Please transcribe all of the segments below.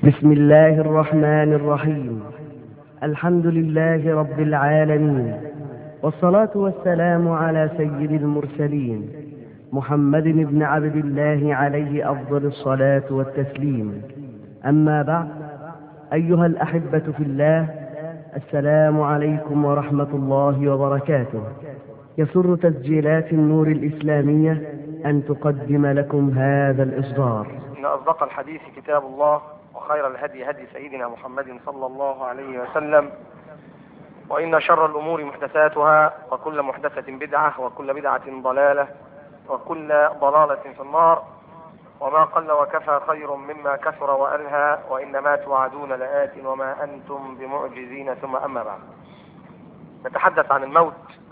بسم الله الرحمن الرحيم الحمد لله رب العالمين والصلاة والسلام على سيد المرسلين محمد بن عبد الله عليه أفضل الصلاة والتسليم أما بعد أيها الأحبة في الله السلام عليكم ورحمة الله وبركاته يسر تسجيلات النور الإسلامية أن تقدم لكم هذا الإصدار إن أصدق الحديث كتاب الله وخير الهدي هدي سيدنا محمد صلى الله عليه وسلم وإن شر الأمور محدثاتها وكل محدثة بدعة وكل بدعة ضلالة وكل ضلالة في النار وما قل وكفى خير مما كثر وألهى وإنما توعدون لآت وما أنتم بمعجزين ثم أما بعد نتحدث عن الموت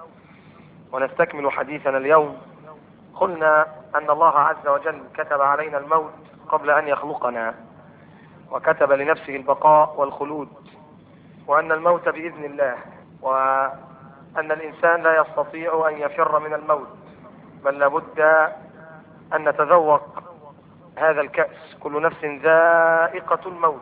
ونستكمل حديثنا اليوم قلنا أن الله عز وجل كتب علينا الموت قبل أن يخلقنا وكتب لنفسه البقاء والخلود وأن الموت بإذن الله وأن الإنسان لا يستطيع أن يفر من الموت بل لابد أن نتذوق هذا الكأس كل نفس ذائقة الموت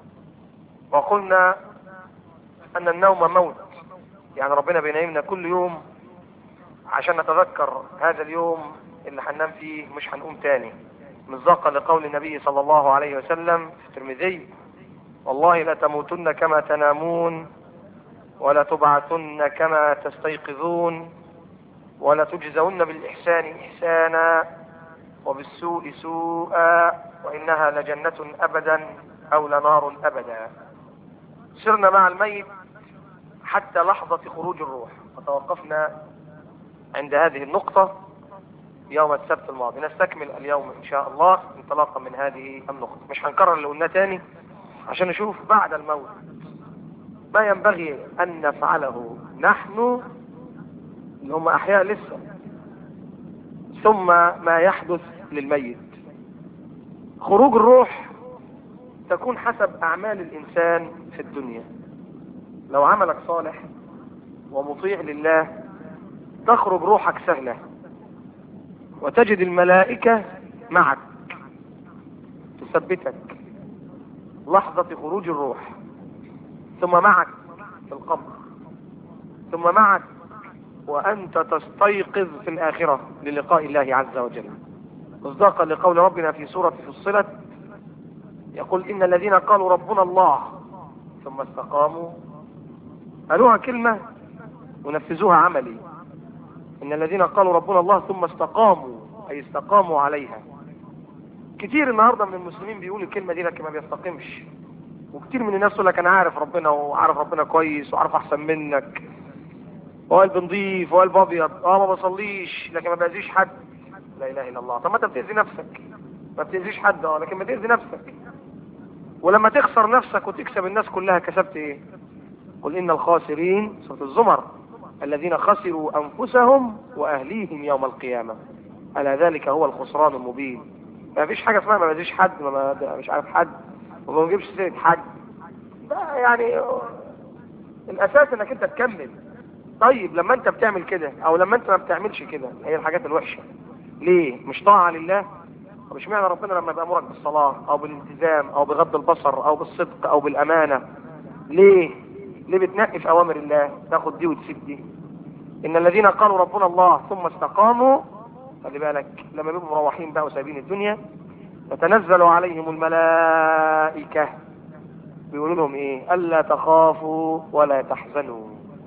وقلنا أن النوم موت يعني ربنا بينيمنا كل يوم عشان نتذكر هذا اليوم اللي هننام فيه مش هنقوم تاني مصداقا لقول النبي صلى الله عليه وسلم في الترمذي والله لتموتن كما تنامون ولا تبعثن كما تستيقظون ولا تجزون بالإحسان إحسانا وبالسوء سوءا وإنها لجنة أبدا أو لنار أبدا سرنا مع الميت حتى لحظة خروج الروح وتوقفنا عند هذه النقطة يوم السبت الماضي نستكمل اليوم إن شاء الله انطلاقا من هذه النقطة مش هنكرر اللي قلناه تاني عشان نشوف بعد الموت ما ينبغي أن نفعله نحن اللي هم أحياء لسه ثم ما يحدث للميت خروج الروح تكون حسب أعمال الإنسان في الدنيا لو عملك صالح ومطيع لله تخرج روحك سهلة وتجد الملائكة معك تثبتك لحظة خروج الروح ثم معك في القبر ثم معك وأنت تستيقظ في الآخرة للقاء الله عز وجل مصداقا لقول ربنا في سورة فصلت يقول إن الذين قالوا ربنا الله ثم استقاموا قالوها كلمة ونفذوها عملي إن الذين قالوا ربنا الله ثم استقاموا أي استقاموا عليها كتير النهاردة من المسلمين بيقول الكلمة دي لكن ما بيستقيمش وكتير من الناس يقول لك أنا عارف ربنا وعارف ربنا كويس وعارف أحسن منك وقلب نظيف وقلب أبيض اه ما بصليش لكن ما بأذيش حد لا إله إلا الله طب ما أنت بتأذي نفسك ما بتأذيش حد اه لكن ما تأذي نفسك ولما تخسر نفسك وتكسب الناس كلها كسبت ايه قل إن الخاسرين سورة الزمر الذين خسروا أنفسهم وأهليهم يوم القيامة ألا ذلك هو الخسران المبين ما فيش حاجة اسمها ما بأذيش حد ما ما- مش عارف حد وما بجيبش سيرة حد ده يعني الأساس إنك أنت تكمل طيب لما أنت بتعمل كده أو لما أنت ما بتعملش كده هي الحاجات الوحشة ليه مش طاعة لله مش معنى ربنا لما بيأمرك بالصلاة أو بالالتزام أو بغض البصر أو بالصدق أو بالأمانة ليه ليه بتنقي في أوامر الله تاخد دي وتسيب دي إن الذين قالوا ربنا الله ثم استقاموا خلي بالك لما بيبقوا مروحين بقى وسايبين الدنيا تتنزل عليهم الملائكة بيقولوا لهم ايه ألا تخافوا ولا تحزنوا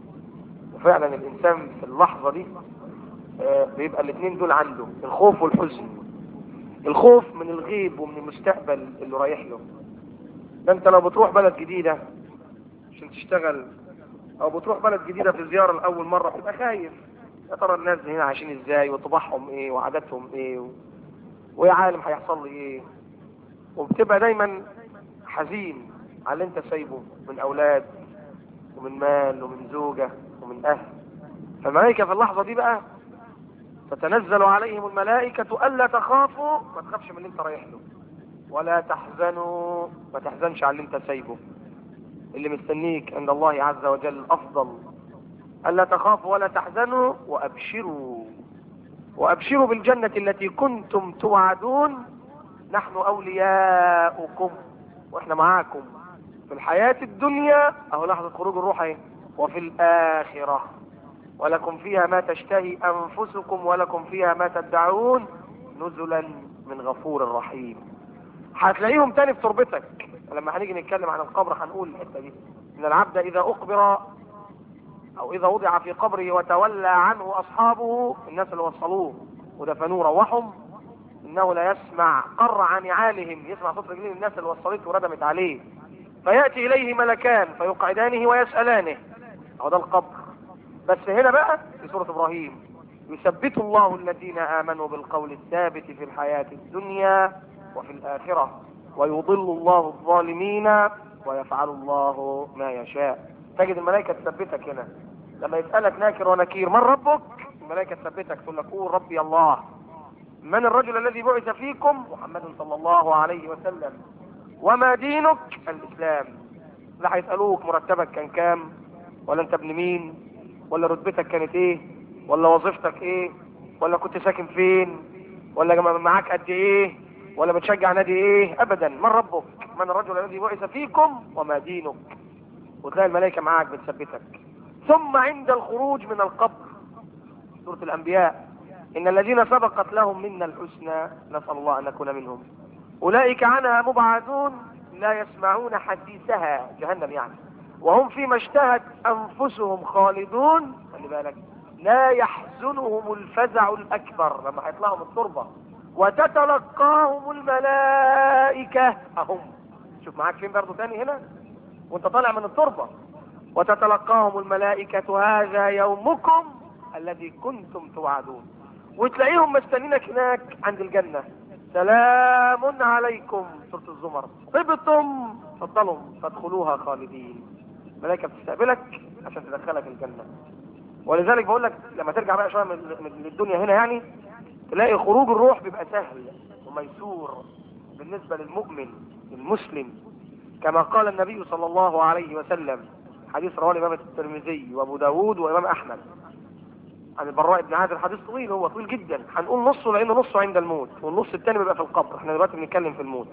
وفعلا الإنسان في اللحظة دي آه، بيبقى الاثنين دول عنده الخوف والحزن الخوف من الغيب ومن المستقبل اللي رايح له ده انت لو بتروح بلد جديدة عشان تشتغل او بتروح بلد جديدة في زيارة لأول مرة بتبقى خايف يا ترى الناس هنا عايشين ازاي وطباعهم ايه وعاداتهم ايه و... ويا عالم هيحصل لي ايه وبتبقى دايما حزين على اللي انت سايبه من اولاد ومن مال ومن زوجة ومن اهل فالملائكة في اللحظة دي بقى تتنزل عليهم الملائكة ألا تخافوا ما تخافش من اللي انت رايح له ولا تحزنوا ما تحزنش على اللي انت سايبه اللي مستنيك عند الله عز وجل أفضل ألا تخافوا ولا تحزنوا وأبشروا وأبشروا بالجنة التي كنتم توعدون نحن أولياؤكم واحنا معاكم في الحياة الدنيا اهو لحظة خروج الروح اهي وفي الآخرة ولكم فيها ما تشتهي أنفسكم ولكم فيها ما تدعون نزلا من غفور رحيم هتلاقيهم تاني في تربتك لما هنيجي نتكلم عن القبر هنقول الحتة دي إن العبد إذا أقبر أو إذا وضع في قبره وتولى عنه أصحابه الناس اللي وصلوه ودفنوه روحهم إنه لا يسمع قرع نعالهم يسمع صوت رجلين الناس اللي وصلته وردمت عليه فيأتي إليه ملكان فيقعدانه ويسألانه أو ده القبر بس هنا بقى في سورة إبراهيم يثبت الله الذين آمنوا بالقول الثابت في الحياة الدنيا وفي الآخرة ويضل الله الظالمين ويفعل الله ما يشاء تجد الملائكة تثبتك هنا لما يسألك ناكر ونكير من ربك الملائكة تثبتك تقول لك قول ربي الله من الرجل الذي بعث فيكم محمد صلى الله عليه وسلم وما دينك الإسلام لا هيسألوك مرتبك كان كام ولا انت ابن مين ولا رتبتك كانت ايه ولا وظيفتك ايه ولا كنت ساكن فين ولا معاك قد ايه ولا بتشجع نادي ايه ابدا من ربك من الرجل الذي بعث فيكم وما دينك وتلاقي الملائكة معاك بتثبتك ثم عند الخروج من القبر سورة الانبياء ان الذين سبقت لهم منا الحسنى نسأل الله ان نكون منهم اولئك عنها مبعدون لا يسمعون حديثها جهنم يعني وهم فيما اشتهت انفسهم خالدون خلي بالك لا يحزنهم الفزع الاكبر لما هيطلعوا من التربه وتتلقاهم الملائكه اهم شوف معاك فين برضه تاني هنا وانت طالع من التربه وتتلقاهم الملائكه هذا يومكم الذي كنتم توعدون وتلاقيهم مستنينك هناك عند الجنه سلام عليكم سوره الزمر طبتم تفضلوا فادخلوها خالدين الملائكه بتستقبلك عشان تدخلك الجنه ولذلك بقول لك لما ترجع بقى شويه من من الدنيا هنا يعني تلاقي خروج الروح بيبقى سهل وميسور بالنسبه للمؤمن المسلم كما قال النبي صلى الله عليه وسلم حديث رواه الامام الترمذي وابو داود وامام احمد عن البراء بن عازب الحديث طويل هو طويل جدا هنقول نصه لانه نصه عند الموت والنص الثاني بيبقى في القبر احنا دلوقتي بنتكلم في الموت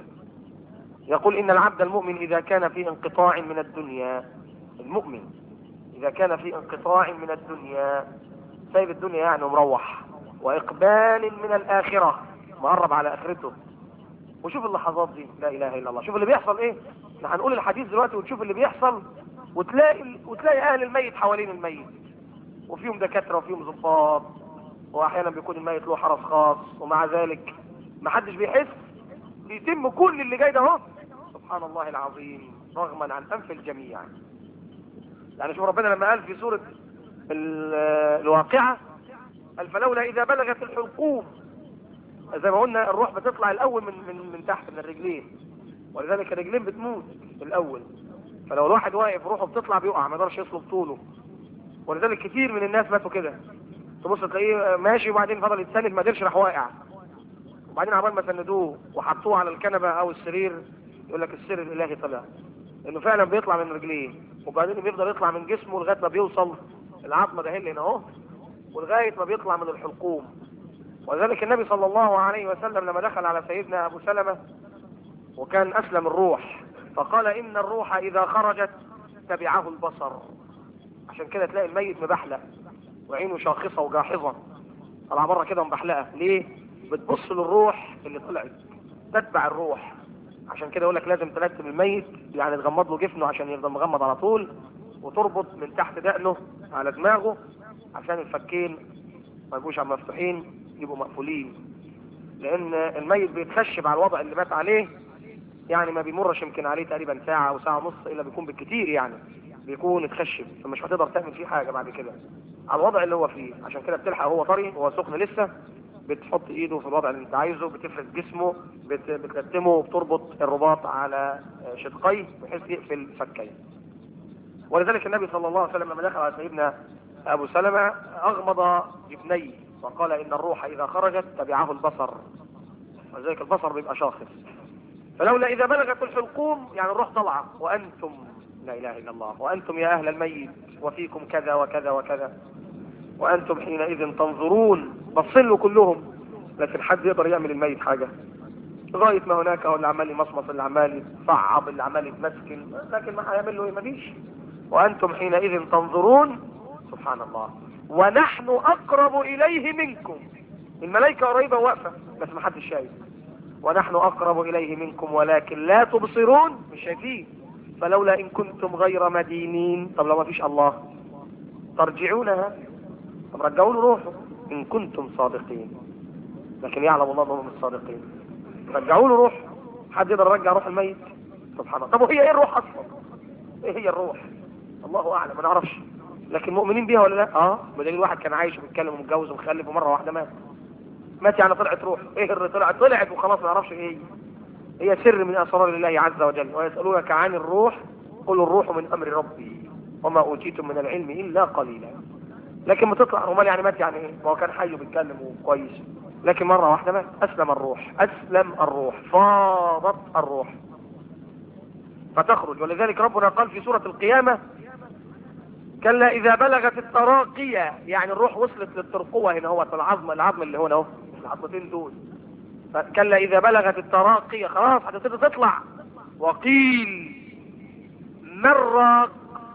يقول ان العبد المؤمن اذا كان في انقطاع من الدنيا المؤمن اذا كان في انقطاع من الدنيا سايب الدنيا يعني ومروح واقبال من الاخره مقرب على اخرته وشوف اللحظات دي لا اله الا الله شوف اللي بيحصل ايه احنا هنقول الحديث دلوقتي وتشوف اللي بيحصل وتلاقي وتلاقي اهل الميت حوالين الميت وفيهم دكاتره وفيهم ضباط واحيانا بيكون الميت له حرس خاص ومع ذلك ما حدش بيحس بيتم كل اللي جاي ده اهو سبحان الله العظيم رغما عن انف الجميع يعني شوف ربنا لما قال في سورة الواقعة قال فلولا إذا بلغت الحلقوم زي ما قلنا الروح بتطلع الأول من من من تحت من الرجلين ولذلك الرجلين بتموت الأول فلو الواحد واقف روحه بتطلع بيقع ما يقدرش يصلب طوله ولذلك كتير من الناس ماتوا كده تبص تلاقيه ماشي وبعدين فضل يتسند ما قدرش راح واقع وبعدين عبال ما سندوه وحطوه على الكنبه او السرير يقول لك السر الالهي طلع انه فعلا بيطلع من رجليه وبعدين بيفضل يطلع من جسمه لغايه ما بيوصل العظمه ده هنا اهو ولغايه ما بيطلع من الحلقوم ولذلك النبي صلى الله عليه وسلم لما دخل على سيدنا ابو سلمه وكان اسلم الروح فقال ان الروح اذا خرجت تبعه البصر عشان كده تلاقي الميت مبحلق وعينه شاخصه وجاحظه طلع بره كده مبحلقه ليه؟ بتبص للروح اللي طلعت تتبع الروح عشان كده يقول لك لازم ترتب الميت يعني تغمض له جفنه عشان يفضل مغمض على طول وتربط من تحت دقنه على دماغه عشان الفكين ما يبقوش عم مفتوحين يبقوا مقفولين لان الميت بيتخشب على الوضع اللي مات عليه يعني ما بيمرش يمكن عليه تقريبا ساعة او ساعة ونص الا بيكون بالكتير يعني بيكون اتخشب فمش هتقدر تعمل فيه حاجة بعد كده على الوضع اللي هو فيه عشان كده بتلحق هو طري وهو سخن لسه بتحط ايده في الوضع اللي انت عايزه بتفرد جسمه بت... بتكتمه وبتربط الرباط على شدقيه بحيث يقفل فكيه ولذلك النبي صلى الله عليه وسلم لما دخل على سيدنا ابو سلمة اغمض جبنيه وقال ان الروح اذا خرجت تبعه البصر ولذلك البصر بيبقى شاخص فلولا اذا بلغت الحلقوم يعني الروح طلعه وانتم لا اله الا الله وانتم يا اهل الميت وفيكم كذا وكذا وكذا وانتم حينئذ تنظرون بصلوا كلهم لكن حد يقدر يعمل الميت حاجة لغايه ما هناك هو اللي عمال يمصمص اللي عمال يصعب اللي عمال يتمسكن لكن ما هيعمل له ايه مفيش وانتم حينئذ تنظرون سبحان الله ونحن اقرب اليه منكم الملائكه قريبه واقفه بس ما حدش شايف ونحن اقرب اليه منكم ولكن لا تبصرون مش شايفين فلولا ان كنتم غير مدينين طب لو ما فيش الله ترجعونها طب رجعوا له روحه ان كنتم صادقين لكن يعلم الله انهم الصادقين رجعوا له روح حد يقدر يرجع روح الميت سبحان الله طب وهي ايه الروح اصلا ايه هي الروح الله اعلم ما نعرفش لكن مؤمنين بيها ولا لا اه بدليل واحد كان عايش وبيتكلم ومتجوز ومخلف ومره واحده مات مات يعني طلعت روح ايه اللي طلعت طلعت وخلاص ما نعرفش ايه هي هي سر من اسرار الله عز وجل ويسالونك عن الروح قل الروح من امر ربي وما اوتيتم من العلم الا قليلا لكن ما تطلع امال يعني مات يعني ايه ما هو كان حي وبيتكلم وكويس لكن مرة واحدة مات أسلم الروح أسلم الروح فاضت الروح فتخرج ولذلك ربنا قال في سورة القيامة كلا إذا بلغت التراقية يعني الروح وصلت للترقوة هنا هو العظم العظم اللي هنا اهو العظمتين دول كلا إذا بلغت التراقية خلاص هتبتدي تطلع وقيل من راق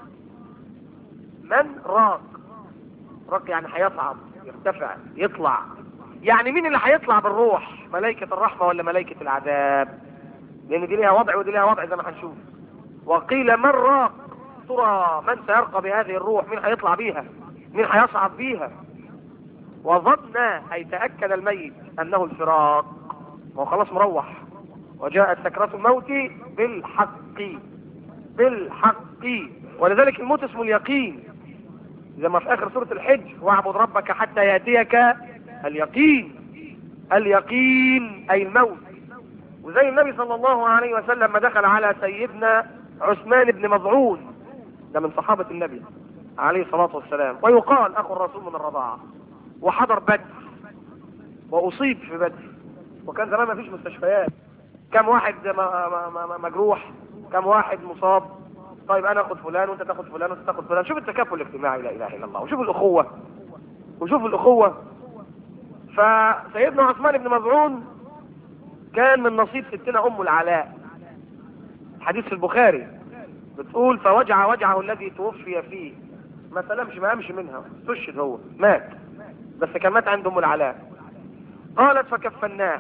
من راق راق يعني هيصعد يرتفع يطلع يعني مين اللي هيطلع بالروح ملائكة الرحمة ولا ملائكة العذاب لان دي ليها وضع ودي ليها وضع زي ما هنشوف وقيل من راق ترى من سيرقى بهذه الروح مين هيطلع بيها مين هيصعد بيها وظن اي تأكد الميت انه الفراق هو خلاص مروح وجاءت سكرة الموت بالحق بالحق ولذلك الموت اسمه اليقين زي ما في اخر سورة الحج واعبد ربك حتى يأتيك اليقين اليقين اي الموت وزي النبي صلى الله عليه وسلم ما دخل على سيدنا عثمان بن مظعون ده من صحابة النبي عليه الصلاة والسلام ويقال اخو الرسول من الرضاعة وحضر بدر واصيب في بدر وكان زمان ما فيش مستشفيات كم واحد مجروح كم واحد مصاب طيب انا اخد فلان وانت تاخد فلان وانت تاخد فلان شوف التكافل الاجتماعي لا اله الا الله وشوف الاخوة وشوف الاخوة فسيدنا عثمان بن مظعون كان من نصيب ستنا ام العلاء حديث في البخاري بتقول فوجع وجعه الذي توفي فيه ما سلمش ما قامش منها استشهد هو مات بس كان مات عند ام العلاء قالت فكفناه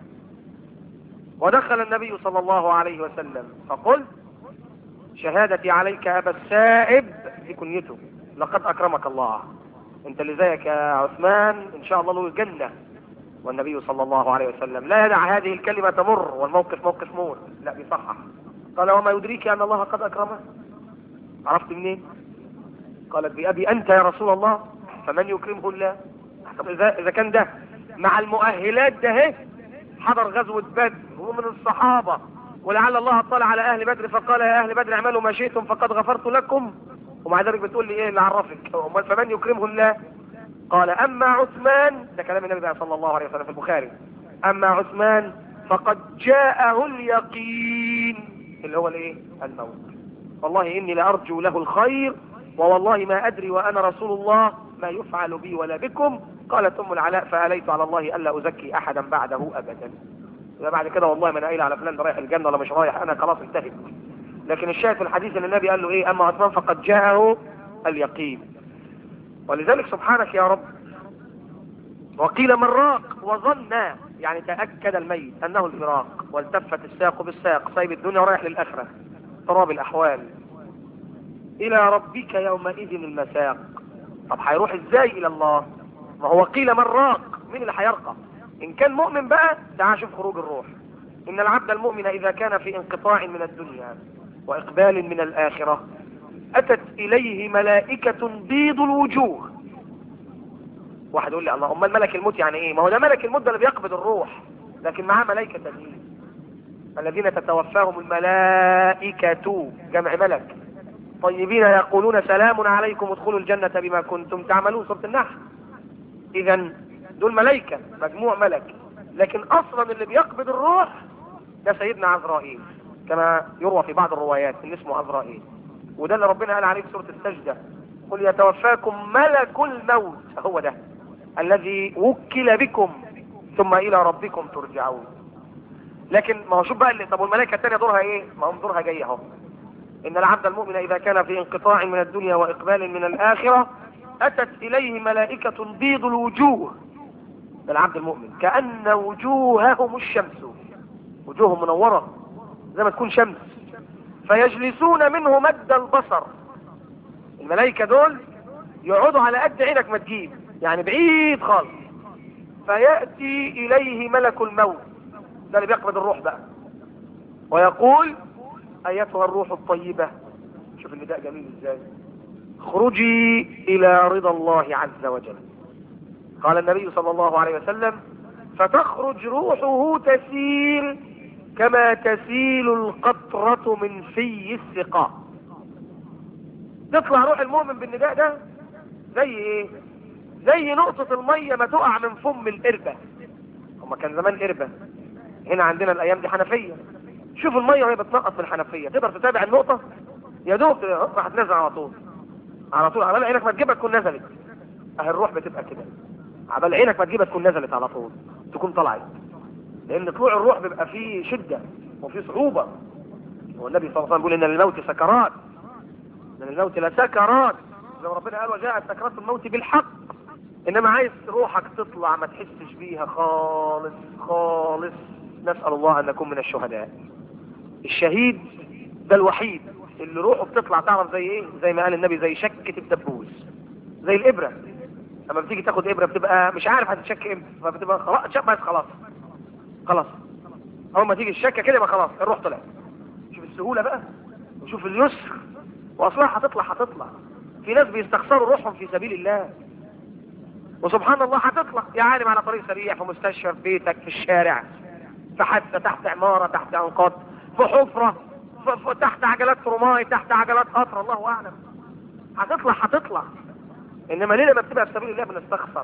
ودخل النبي صلى الله عليه وسلم فقلت شهادتي عليك ابا السائب دي كنيته لقد اكرمك الله انت اللي زيك يا عثمان ان شاء الله له الجنة والنبي صلى الله عليه وسلم لا يدع هذه الكلمة تمر والموقف موقف موت لا بيصحح قال وما يدريك ان الله قد اكرمه عرفت منين قالت بأبي انت يا رسول الله فمن يكرمه الله طب اذا اذا كان ده مع المؤهلات ده اهي حضر غزوة بدر هو من الصحابة ولعل الله اطلع على اهل بدر فقال يا اهل بدر اعملوا ما شئتم فقد غفرت لكم ومع ذلك بتقول لي ايه اللي عرفك امال فمن يكرمه الله قال اما عثمان ده كلام النبي بقى صلى الله عليه وسلم في البخاري اما عثمان فقد جاءه اليقين اللي هو الايه الموت والله اني لارجو له الخير ووالله ما ادري وانا رسول الله ما يفعل بي ولا بكم قالت ام العلاء فاليت على الله الا ازكي احدا بعده ابدا يبقى بعد كده والله ما انا قايل على فلان ده رايح الجنه ولا مش رايح انا خلاص انتهت لكن الشاهد في الحديث ان النبي قال له ايه اما عثمان فقد جاءه اليقين ولذلك سبحانك يا رب وقيل من راق وظن يعني تأكد الميت انه الفراق والتفت الساق بالساق سايب الدنيا ورايح للاخرة اضطراب الاحوال الى ربك يومئذ المساق طب هيروح ازاي الى الله ما هو قيل من راق مين اللي هيرقى ان كان مؤمن بقى تعال شوف خروج الروح ان العبد المؤمن اذا كان في انقطاع من الدنيا واقبال من الاخرة اتت اليه ملائكة بيض الوجوه واحد يقول لي الله امال ملك الموت يعني ايه ما هو ده ملك الموت ده اللي بيقبض الروح لكن معاه ملائكة تانيين الذين تتوفاهم الملائكة جمع ملك طيبين يقولون سلام عليكم ادخلوا الجنة بما كنتم تعملون سورة النحل اذا دول ملائكة مجموع ملك لكن اصلا اللي بيقبض الروح ده سيدنا عزرائيل كما يروى في بعض الروايات ان اسمه عزرائيل وده اللي ربنا قال عليه في سورة السجدة قل يتوفاكم ملك الموت هو ده الذي وكل بكم ثم الى ربكم ترجعون لكن ما هو شوف بقى اللي طب والملائكه الثانيه دورها ايه ما هم دورها جاي اهو ان العبد المؤمن اذا كان في انقطاع من الدنيا واقبال من الاخره اتت اليه ملائكه بيض الوجوه العبد المؤمن كان وجوههم الشمس وجوههم منوره زي ما تكون شمس فيجلسون منه مد البصر الملائكه دول يقعدوا على قد عينك ما تجيب يعني بعيد خالص فياتي اليه ملك الموت ده اللي بيقبض الروح بقى ويقول ايتها الروح الطيبه شوف النداء جميل ازاي اخرجي الى رضا الله عز وجل قال النبي صلى الله عليه وسلم فتخرج روحه تسيل كما تسيل القطرة من في السقاء تطلع روح المؤمن بالنداء ده زي ايه زي نقطة المية ما تقع من فم القربة هما كان زمان قربة هنا عندنا الايام دي حنفية شوف المية وهي بتنقط من الحنفية تقدر تتابع النقطة يا دوب راح تنزل على طول على طول عمال عينك ما تجيبها تكون نزلت اهي الروح بتبقى كده عبال عينك ما تجيبها تكون نزلت على طول تكون طلعت لان طلوع الروح بيبقى فيه شدة وفيه صعوبة والنبي صلى الله عليه وسلم بيقول ان للموت سكرات ان للموت لسكرات زي ما ربنا قال وجاءت سكرات الموت بالحق انما عايز روحك تطلع ما تحسش بيها خالص خالص نسأل الله ان نكون من الشهداء الشهيد ده الوحيد اللي روحه بتطلع تعرف زي ايه زي ما قال النبي زي شكة الدبوس زي الابرة لما بتيجي تاخد ابرة بتبقى مش عارف هتتشك امتى فبتبقى خلاص بس خلاص خلاص اول ما تيجي الشكة كده يبقى خلاص الروح طلع شوف السهولة بقى وشوف اليسر واصلها هتطلع هتطلع في ناس بيستخسروا روحهم في سبيل الله وسبحان الله هتطلع يا عالم على طريق سريع في مستشفى في بيتك في الشارع في حادثة تحت عمارة تحت انقاض في حفرة في في تحت عجلات رماي تحت عجلات قطر الله اعلم هتطلع هتطلع انما ليه لما بتبقى في سبيل الله بنستخسر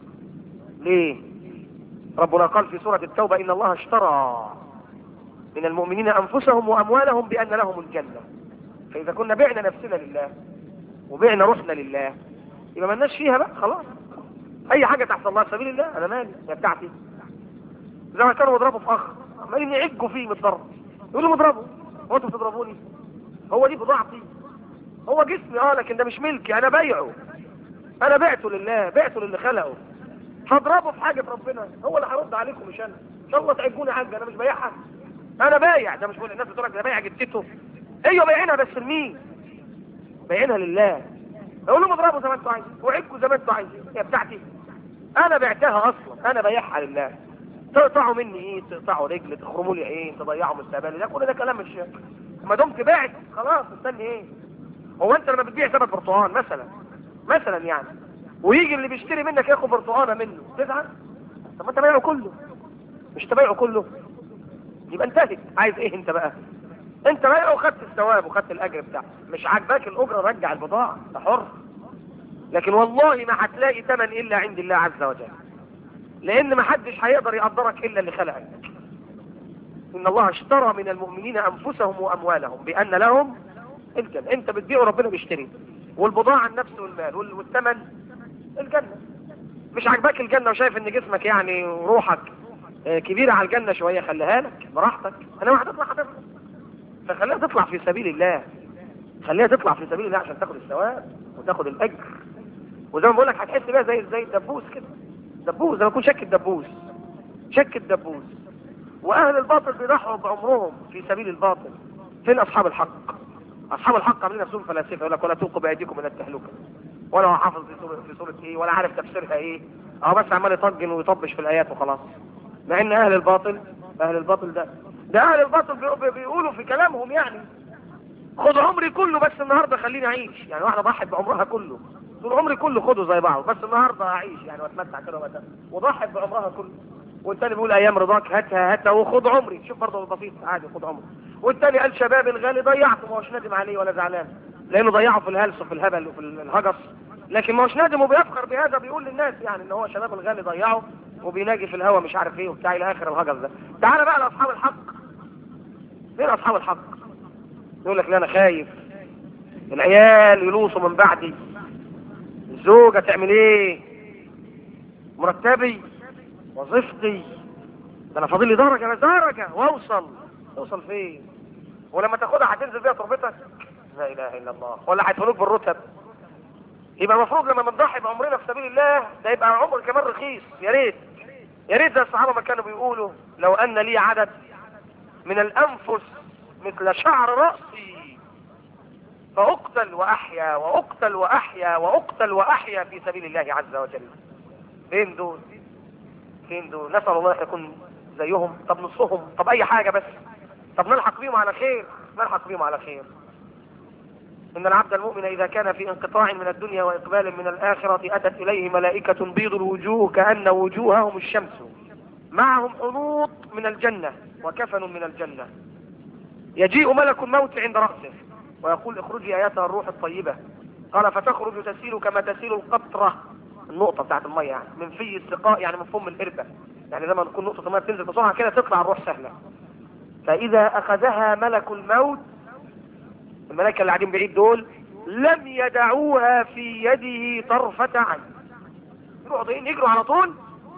ليه ربنا قال في سورة التوبة ان الله اشترى من المؤمنين انفسهم واموالهم بان لهم الجنة فاذا كنا بعنا نفسنا لله وبعنا روحنا لله يبقى مالناش فيها بقى خلاص اي حاجة تحت الله في سبيل الله انا مالي يا بتاعتي زي ما كانوا بيضربوا في اخ عمالين يعجوا فيه من الضرب يقولوا مضربه هو انتوا بتضربوني هو دي بضاعتي هو جسمي اه لكن ده مش ملكي انا بايعه انا بعته لله بعته للي خلقه فاضربه في حاجة ربنا هو اللي هيرد عليكم مش انا ان شاء الله تعجوني حاجة انا مش بايعها انا بايع ده مش بقول الناس بتقول لك ده بايع جدته ايوه بايعينها بس لمين بايعينها لله اقول لهم اضربوا زي ما انتوا عايزين وعجوا زي ما انتوا عايزين هي بتاعتي انا بعتها اصلا انا بايعها لله تقطعوا مني ايه تقطعوا رجل تخرموا لي ايه تضيعوا مستقبلي ده كل ده كلام مش ما دمت باعت خلاص استني ايه هو انت لما بتبيع ثلاث برتقال مثلا مثلا يعني ويجي اللي بيشتري منك ياخد برتقانه منه تزعل طب ما انت بايعه كله مش تبيعه كله يبقى انتهت عايز ايه انت بقى انت بايعه وخدت الثواب وخدت الاجر بتاعه مش عاجباك الاجره رجع البضاعه انت حر لكن والله ما هتلاقي ثمن الا عند الله عز وجل لان ما حدش هيقدر يقدرك الا اللي خلقك ان الله اشترى من المؤمنين انفسهم واموالهم بان لهم الجنة انت بتبيع وربنا بيشتري والبضاعة النفس والمال وال- والثمن الجنة مش عاجباك الجنة وشايف ان جسمك يعني وروحك آه، كبيرة على الجنة شوية خليها لك براحتك انا واحد هتطلع هتطلع فخليها تطلع في سبيل الله خليها تطلع في سبيل الله عشان تاخد الثواب وتاخد الاجر وزي ما بقول لك هتحس بيها زي زي الدبوس كده دبوس زي ما يكون شك الدبوس شك الدبوس واهل الباطل بيضحوا بعمرهم في سبيل الباطل فين اصحاب الحق اصحاب الحق عاملين نفسهم فلاسفه يقول لك ولا تلقوا بايديكم الى التهلكه ولا هو حافظ في سوره في سوره ايه ولا عارف تفسيرها ايه اهو بس عمال يطجن ويطبش في الايات وخلاص مع ان اهل الباطل اهل الباطل ده ده اهل الباطل بي- بيقولوا في كلامهم يعني خد عمري كله بس النهارده خليني اعيش يعني واحده ضحت بعمرها كله طول عمري كله خده زي بعض بس النهارده اعيش يعني واتمتع كده وأتمتع. وضحت بعمرها كله والتاني بيقول ايام رضاك هاتها هاتها وخد عمري شوف برضه بسيط عادي خد عمري والتاني قال شباب الغالي ضيعته ما هوش نادم عليه ولا زعلان لانه ضيعه في الهلس وفي الهبل وفي الهجس لكن ما هوش نادم وبيفخر بهذا بيقول للناس يعني ان هو شباب الغالي ضيعه وبيناجي في الهوا مش عارف ايه وبتاع الى اخر الهجس ده تعال بقى لاصحاب الحق فين اصحاب الحق يقول لك لا انا خايف العيال يلوصوا من بعدي الزوجة تعمل ايه مرتبي وظيفتي ده انا فاضل لي درجه بس درجه واوصل توصل فين ولما تاخدها هتنزل بيها تربتك لا اله الا الله ولا هيدخلوك بالرتب يبقى المفروض لما بنضحي بعمرنا في سبيل الله ده يبقى عمر كمان رخيص يا ريت يا ريت زي الصحابه ما كانوا بيقولوا لو ان لي عدد من الانفس مثل شعر راسي فاقتل واحيا واقتل واحيا واقتل واحيا في سبيل الله عز وجل فين دول فين دول نسال الله ان يكون زيهم طب نصهم طب اي حاجه بس طب نلحق بيهم على خير نلحق بيهم على خير إن العبد المؤمن إذا كان في انقطاع من الدنيا وإقبال من الآخرة أتت إليه ملائكة بيض الوجوه كأن وجوههم الشمس معهم حنوط من الجنة وكفن من الجنة يجيء ملك الموت عند رأسه ويقول اخرجي ايتها الروح الطيبة قال فتخرج تسيل كما تسيل القطرة النقطة بتاعت المية يعني من في السقاء يعني من فم القربة يعني لما تكون نقطة المية بتنزل بسرعة كده تطلع الروح سهلة فإذا أخذها ملك الموت الملائكة اللي قاعدين بعيد دول لم يدعوها في يده طرفة عين يروحوا يجروا على طول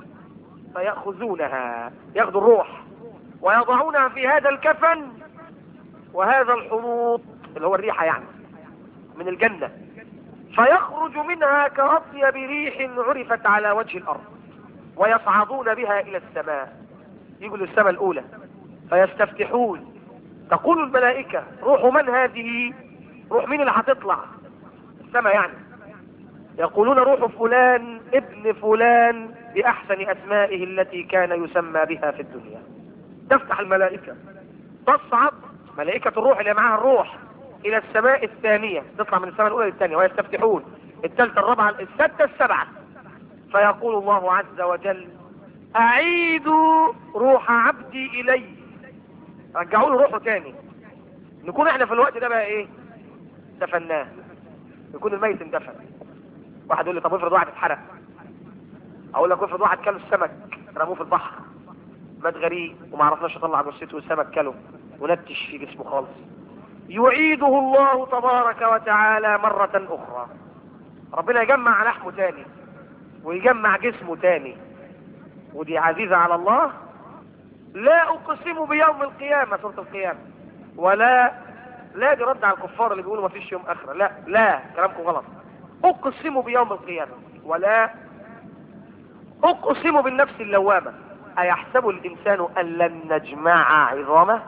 فيأخذونها ياخذوا الروح ويضعونها في هذا الكفن وهذا الحنوط اللي هو الريحة يعني من الجنة فيخرج منها كأطيب ريح عرفت على وجه الأرض ويصعدون بها إلى السماء يقول السماء الأولى فيستفتحون تقول الملائكة روح من هذه روح مين اللي هتطلع السماء يعني يقولون روح فلان ابن فلان بأحسن أسمائه التي كان يسمى بها في الدنيا تفتح الملائكة تصعد ملائكة الروح اللي معاها الروح إلى السماء الثانية تطلع من السماء الأولى للثانية ويستفتحون الثالثة الرابعة الستة السبعة فيقول الله عز وجل أعيدوا روح عبدي إلي رجعوا له روحه تاني نكون احنا في الوقت ده بقى ايه دفناه يكون الميت اندفن واحد يقول لي طب افرض واحد اتحرق اقول لك افرض واحد كل السمك رموه في البحر مات غريق وما عرفناش يطلع جثته والسمك كله ونتش في جسمه خالص يعيده الله تبارك وتعالى مرة اخرى ربنا يجمع لحمه تاني ويجمع جسمه تاني ودي عزيزة على الله لا اقسم بيوم القيامة سورة القيامة ولا لا دي رد على الكفار اللي بيقولوا ما فيش يوم اخرة لا لا كلامكم غلط اقسم بيوم القيامة ولا اقسم بالنفس اللوامة ايحسب الانسان ان لن نجمع عظامه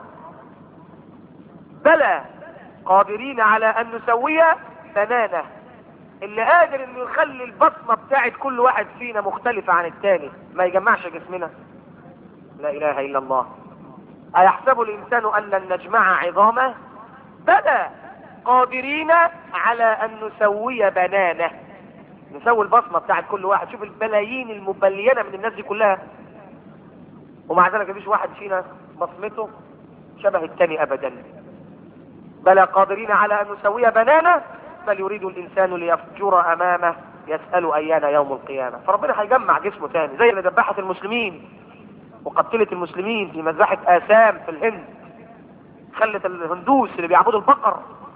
بلى قادرين على ان نسوي بنانه اللي قادر انه يخلي البصمة بتاعت كل واحد فينا مختلفة عن التاني ما يجمعش جسمنا لا اله الا الله ايحسب الانسان ان لن نجمع عظامه بلى قادرين على ان نسوي بنانه نسوي البصمة بتاعت كل واحد شوف البلايين المبلينة من الناس دي كلها ومع ذلك مفيش واحد فينا بصمته شبه التاني ابدا بلى قادرين على ان نسوي بنانه بل يريد الانسان ليفجر امامه يسأل ايان يوم القيامة فربنا هيجمع جسمه تاني زي اللي ذبحت المسلمين وقتلت المسلمين في مذبحة آسام في الهند خلت الهندوس اللي بيعبدوا البقر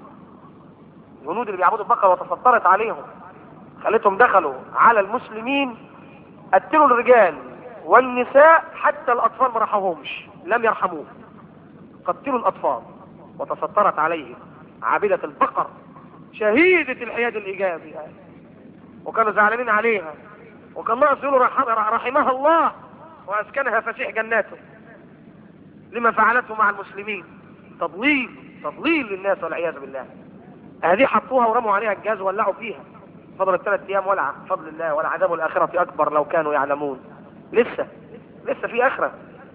الهنود اللي بيعبدوا البقر وتسطرت عليهم خلتهم دخلوا على المسلمين قتلوا الرجال والنساء حتى الأطفال ما رحمهمش لم يرحموه قتلوا الأطفال وتسطرت عليهم عابدة البقر شهيدة الحياد الإيجابي يعني. وكانوا زعلانين عليها وكان ناقص يقولوا رحم رحمها الله وأسكنها فسيح جناته لما فعلته مع المسلمين تضليل تضليل للناس والعياذ بالله هذه حطوها ورموا عليها الجاز ولعوا فيها فضلت ثلاث ايام ولع بفضل الله والعذاب الاخرة اكبر لو كانوا يعلمون لسه لسه في اخرة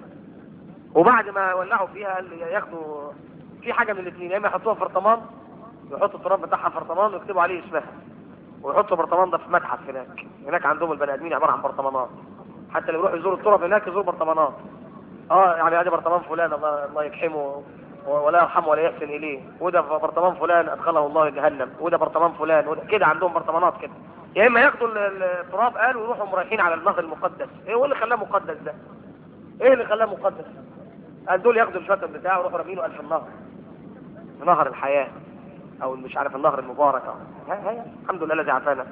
وبعد ما ولعوا فيها قال لي ياخدوا في حاجة من الاثنين يا اما يحطوها في برطمان ويحطوا التراب بتاعها في برطمان ويكتبوا عليه اسمها ويحطوا البرطمان ده في متحف هناك هناك عندهم البني ادمين عبارة عن برطمانات حتى اللي بيروحوا يزوروا التراب هناك يزوروا برطمانات اه يعني ادي برطمان فلان الله, الله يكحمه ولا يرحمه ولا يحسن اليه وده برطمان فلان ادخله الله جهنم وده برطمان فلان وده كده عندهم برطمانات كده يا اما ياخدوا التراب قال ويروحوا رايحين على النهر المقدس ايه هو اللي خلاه مقدس ده ايه اللي خلاه مقدس قال دول ياخدوا الشتم بتاعه ويروحوا رامينه قال في النهر في نهر الحياه او مش عارف النهر المبارك هاي هاي الحمد لله الذي عافانا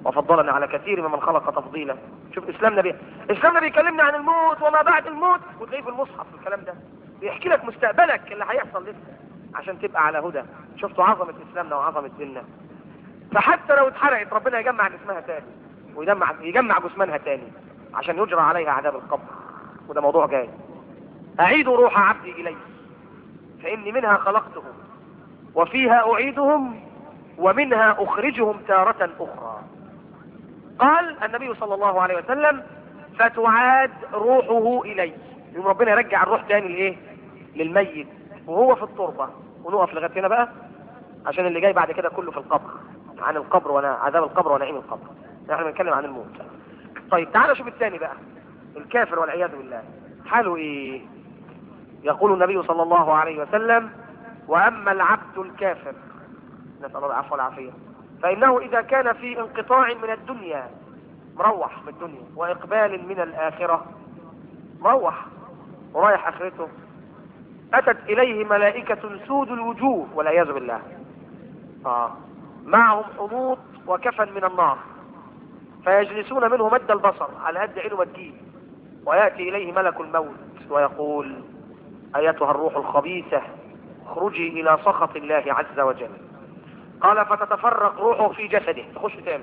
وفضلنا على كثير ممن خلق تفضيلا شوف اسلامنا بيه اسلامنا بيكلمنا عن الموت وما بعد الموت وتلاقيه في المصحف الكلام ده بيحكي لك مستقبلك اللي هيحصل لسه عشان تبقى على هدى شفتوا عظمة اسلامنا وعظمة ديننا فحتى لو اتحرقت ربنا يجمع جسمها تاني ويجمع يجمع جثمانها تاني عشان يجرى عليها عذاب القبر وده موضوع جاي اعيد روح عبدي الي فاني منها خلقتهم وفيها اعيدهم ومنها اخرجهم تارة اخرى قال النبي صلى الله عليه وسلم فتعاد روحه الي يوم ربنا يرجع الروح تاني لايه للميت وهو في التربة ونقف لغايه هنا بقى عشان اللي جاي بعد كده كله في القبر عن القبر وانا عذاب القبر ونعيم القبر احنا بنتكلم عن الموت طيب تعالى شوف الثاني بقى الكافر والعياذ بالله حاله ايه يقول النبي صلى الله عليه وسلم واما العبد الكافر نسال الله العفو والعافيه فانه اذا كان في انقطاع من الدنيا مروح من الدنيا واقبال من الاخره مروح ورايح اخرته اتت اليه ملائكه سود الوجوه والعياذ بالله آه. معهم حنوط وكفن من النار فيجلسون منه مد البصر على قد عينه مدين ويأتي إليه ملك الموت ويقول أيتها الروح الخبيثة اخرجي إلى سخط الله عز وجل قال فتتفرق روحه في جسده تخش تاني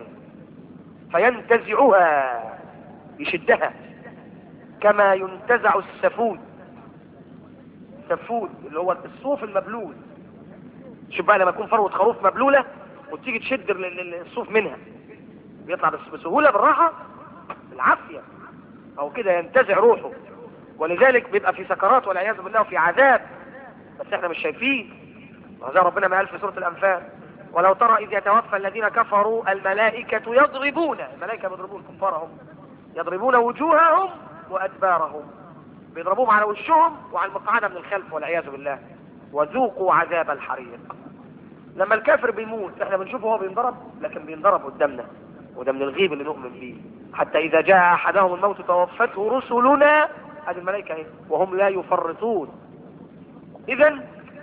فينتزعها يشدها كما ينتزع السفود السفود اللي هو الصوف المبلول شوف بقى لما يكون فروة خروف مبلولة وتيجي تشد ال- ال- الصوف منها بيطلع بس- بسهولة بالراحة بالعافية او كده ينتزع روحه ولذلك بيبقى في سكرات والعياذ بالله وفي عذاب بس احنا مش شايفين وزي ربنا ما قال في سورة الانفال ولو ترى اذ يتوفى الذين كفروا الملائكة يضربون الملائكة بيضربون كفارهم يضربون وجوههم وادبارهم بيضربوهم على وشهم وعلى المقعدة من الخلف والعياذ بالله وذوقوا عذاب الحريق لما الكافر بيموت احنا بنشوفه هو بينضرب لكن بينضرب قدامنا وده من الغيب اللي نؤمن به حتى اذا جاء احدهم الموت توفته رسلنا هذه الملائكة اهي وهم لا يفرطون اذا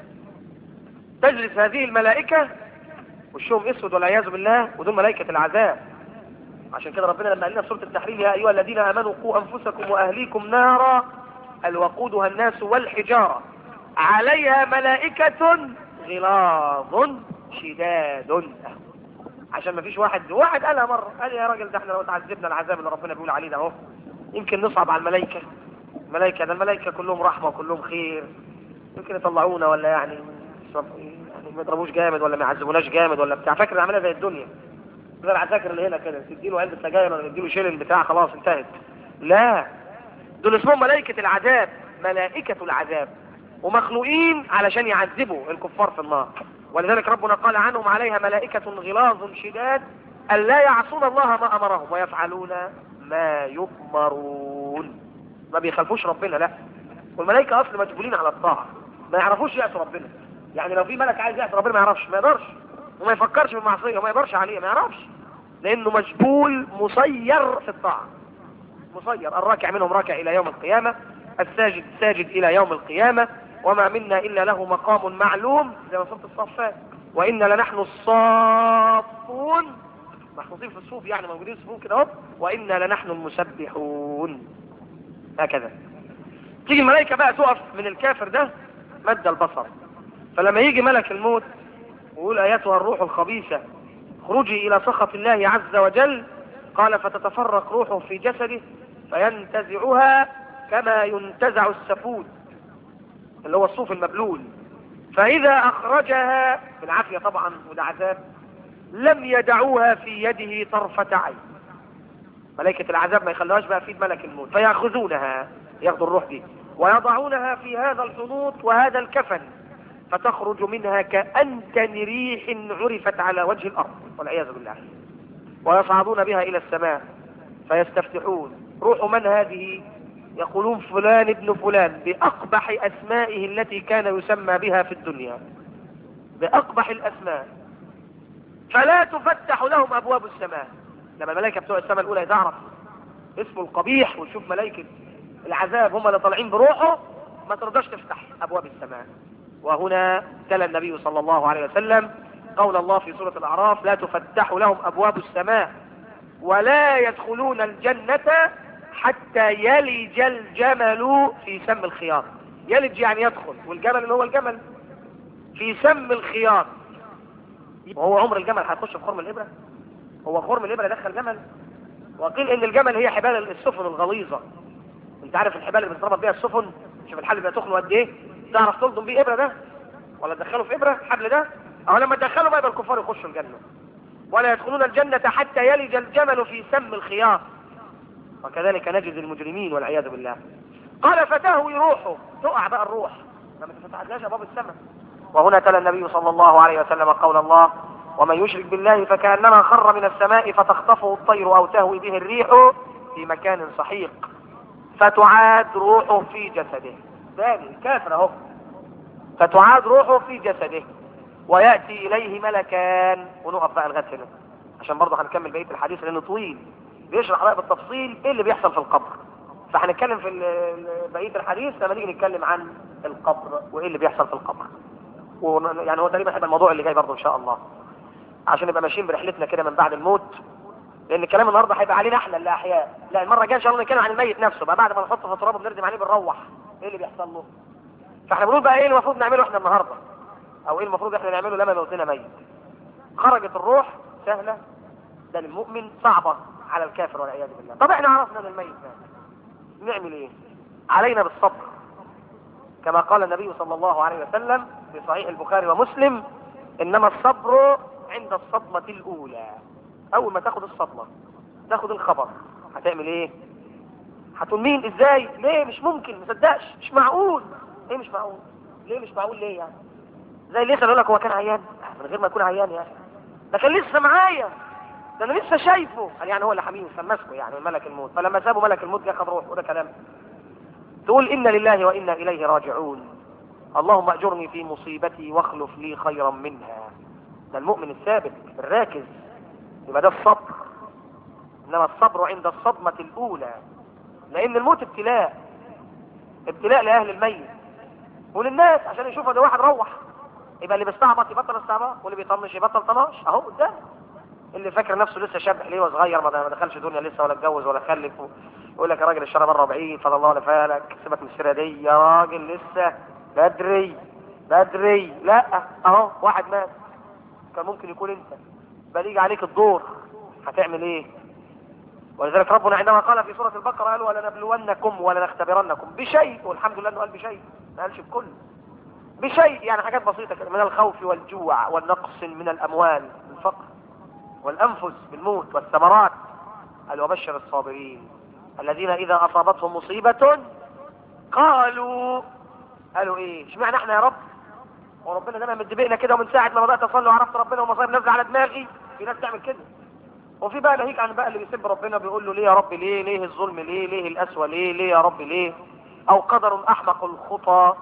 تجلس هذه الملائكة وشهم اسود والعياذ بالله ودول ملائكة العذاب عشان كده ربنا لما قال لنا في سورة التحريم يا ايها الذين امنوا قوا انفسكم واهليكم نارا الوقودها الناس والحجارة عليها ملائكة غلاظ شداد عشان ما فيش واحد واحد قالها مرة قال يا راجل ده احنا لو تعذبنا العذاب اللي ربنا بيقول عليه ده اهو يمكن نصعب على الملائكة الملائكة ده الملائكة كلهم رحمة وكلهم خير يمكن يطلعونا ولا يعني يعني ما يضربوش جامد ولا ما يعذبوناش جامد ولا بتاع فاكر العملية زي الدنيا زي العساكر اللي هنا كده تديله علبة سجاير ولا تديله شيلن بتاع خلاص انتهت لا دول اسمهم ملائكة العذاب ملائكة العذاب ومخلوقين علشان يعذبوا الكفار في النار ولذلك ربنا قال عنهم عليها ملائكة غلاظ شداد ألا يعصون الله ما أمرهم ويفعلون ما يؤمرون ما بيخالفوش ربنا لا والملائكة أصل مجبولين على الطاعة ما يعرفوش يعصوا ربنا يعني لو في ملك عايز يعصي ربنا ما يعرفش ما يقدرش وما يفكرش بالمعصية وما يقدرش عليه ما يعرفش لأنه مجبول مسير في الطاعة مسير الراكع منهم راكع إلى يوم القيامة الساجد ساجد إلى يوم القيامة وما منا إلا له مقام معلوم زي ما صوت الصفات وإنا لنحن الصافون محفوظين في الصوف يعني موجودين في الصوف كده اهو وإنا لنحن المسبحون هكذا تيجي الملائكة بقى تقف من الكافر ده مد البصر فلما يجي ملك الموت ويقول ايتها الروح الخبيثة خروجي الى سخط الله عز وجل قال فتتفرق روحه في جسده فينتزعها كما ينتزع السفود اللي هو الصوف المبلول فاذا اخرجها بالعافية طبعا وده عذاب لم يدعوها في يده طرفة عين ملائكة العذاب ما يخلوهاش بقى في يد ملك الموت فيأخذونها ياخذوا الروح دي ويضعونها في هذا الحنوط وهذا الكفن فتخرج منها كأنتن ريح عرفت على وجه الأرض والعياذ بالله ويصعدون بها إلى السماء فيستفتحون روح من هذه يقولون فلان ابن فلان بأقبح أسمائه التي كان يسمى بها في الدنيا بأقبح الأسماء فلا تفتح لهم أبواب السماء لما الملائكة بتوع السماء الأولى تعرف اسمه القبيح وتشوف ملائكة العذاب هم اللي طالعين بروحه ما ترضاش تفتح أبواب السماء وهنا تلا النبي صلى الله عليه وسلم قول الله في سورة الأعراف لا تفتح لهم أبواب السماء ولا يدخلون الجنة حتى يلج الجمل في سم الخياط يلج يعني يدخل والجمل اللي هو الجمل في سم الخياط وهو عمر الجمل هيخش في خرم الإبرة هو خرم الإبرة دخل جمل وقيل ان الجمل هي حبال السفن الغليظة انت عارف الحبال اللي بتربط بيها السفن شوف الحبل بيبقى تخن قد ايه تعرف تلضم بيه ابره ده ولا تدخله في ابره الحبل ده اهو لما تدخله بقى يبقى الكفار يخشوا الجنه ولا يدخلون الجنه حتى يلج الجمل في سم الخياط وكذلك نجد المجرمين والعياذ بالله قال فتهوي روحه تقع بقى الروح ما تفتحلهاش ابواب السماء وهنا تلا النبي صلى الله عليه وسلم قول الله ومن يشرك بالله فكانما خر من السماء فتخطفه الطير او تهوي به الريح في مكان سحيق فتعاد روحه في جسده ثاني كافر اهو فتعاد روحه في جسده ويأتي إليه ملكان ونقف بقى لغاية هنا عشان برضه هنكمل بقية الحديث لأنه طويل بيشرح بقى بالتفصيل إيه اللي بيحصل في القبر فهنتكلم في ال- ال- بقية الحديث لما نيجي نتكلم عن القبر وإيه اللي بيحصل في القبر ون- يعني هو تقريبا هيبقى الموضوع اللي جاي برضه إن شاء الله عشان نبقى ماشيين برحلتنا كده من بعد الموت لان الكلام النهارده هيبقى علينا احنا اللي احياء لا المره الجايه ان شاء الله نتكلم عن الميت نفسه بقى بعد ما نحطه في التراب وبنردم عليه بنروح ايه اللي بيحصل له فاحنا بنقول بقى ايه اللي المفروض نعمله احنا النهارده او ايه المفروض احنا نعمله لما موتنا ميت خرجت الروح سهله ده للمؤمن صعبه على الكافر والعياذ بالله طب احنا عرفنا ان الميت مات نعمل ايه علينا بالصبر كما قال النبي صلى الله عليه وسلم في صحيح البخاري ومسلم انما الصبر عند الصدمه الاولى اول ما تاخد الصدمة تاخد الخبر هتعمل ايه هتقول مين ازاي ليه مش ممكن مصدقش مش معقول ليه مش معقول ليه مش معقول ليه يعني زي اللي يسأل يقول لك هو كان عيان من غير ما يكون عيان يعني ده كان لسه معايا ده انا لسه شايفه قال يعني هو اللي حميه فمسكه يعني من ملك الموت فلما سابوا ملك الموت جه خد روحه وده كلام تقول إن لله وإنا إليه راجعون اللهم أجرني في مصيبتي واخلف لي خيرا منها ده المؤمن الثابت الراكز يبقى ده الصبر إنما الصبر عند الصدمة الأولى لأن الموت ابتلاء ابتلاء لأهل الميت وللناس عشان يشوفوا ده واحد روح يبقى اللي بيستعبط يبطل استعباط واللي بيطنش يبطل طناش اهو قدام اللي فاكر نفسه لسه شاب حليه وصغير ما ما دخلش دنيا لسه ولا اتجوز ولا خلف يقول لك يا راجل الشارع بره بعيد فضل الله ولا فالك سيبك من السيره دي يا راجل لسه بدري بدري لا اهو واحد مات كان ممكن يكون انت بل يجي عليك الدور هتعمل ايه ولذلك ربنا عندما قال في سورة البقرة قال ولنبلونكم ولنختبرنكم بشيء والحمد لله انه قال بشيء ما قالش بكل بشيء يعني حاجات بسيطة كده من الخوف والجوع والنقص من الأموال الفقر والأنفس بالموت والثمرات قال وبشر الصابرين الذين إذا أصابتهم مصيبة قالوا قالوا إيه اشمعنى احنا يا رب وربنا دايما مدبقنا كده ومن ساعة ما بدأت أصلي وعرفت ربنا ومصايب نازلة على دماغي في ناس تعمل كده وفي بقى ناهيك عن بقى اللي بيسب ربنا بيقول له ليه يا رب ليه ليه الظلم ليه ليه القسوة ليه ليه يا رب ليه أو قدر أحمق الخطى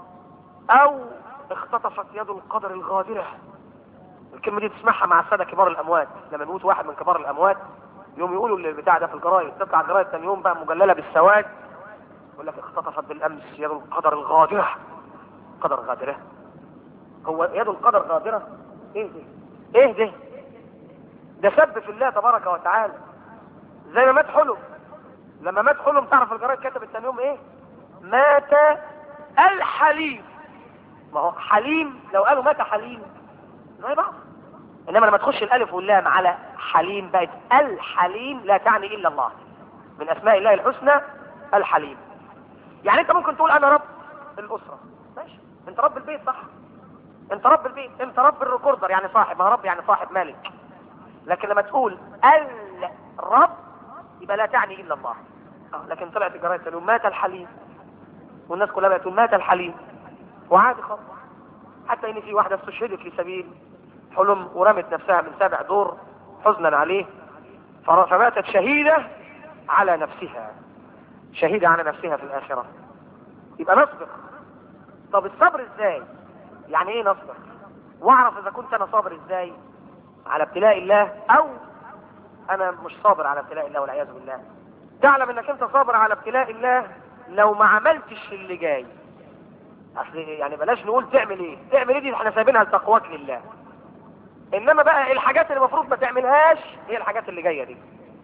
أو اختطفت يد القدر الغادرة الكلمة دي تسمعها مع السادة كبار الأموات لما يموت واحد من كبار الأموات يوم يقولوا اللي البتاع ده في الجرايد تطلع الجرايد تاني يوم بقى مجللة بالسواد يقول لك اختطفت بالأمس يد القدر الغادرة قدر غادرة هو يد القدر غادرة ايه ده ايه ده ده سب في الله تبارك وتعالى زي ما مات حلم لما مات حلم تعرف الجرايد كتبت تاني يوم ايه مات الحليم ما هو حليم لو قالوا مات حليم زي بعض انما لما تخش الالف واللام على حليم بقت الحليم لا تعني الا الله من اسماء الله الحسنى الحليم يعني انت ممكن تقول انا رب الاسره ماشي انت رب البيت صح انت رب البيت انت رب الريكوردر يعني صاحب ما هو رب يعني صاحب مالك لكن لما تقول الرب يبقى لا تعني الا الله اه لكن طلعت الجرايد تقول مات الحليم والناس كلها بقت تقول مات الحليم وعادي خالص حتى ان في واحده استشهدت في سبيل حلم ورمت نفسها من سابع دور حزنا عليه فر- فماتت شهيده على نفسها شهيده على نفسها في الاخره يبقى نصبر طب الصبر ازاي يعني ايه نصبر واعرف اذا كنت انا صابر ازاي على ابتلاء الله او انا مش صابر على ابتلاء الله والعياذ بالله تعلم انك انت صابر على ابتلاء الله لو ما عملتش اللي جاي اصل يعني بلاش نقول تعمل ايه تعمل ايه دي احنا سايبينها لتقواك لله انما بقى الحاجات اللي المفروض ما تعملهاش هي الحاجات اللي جايه دي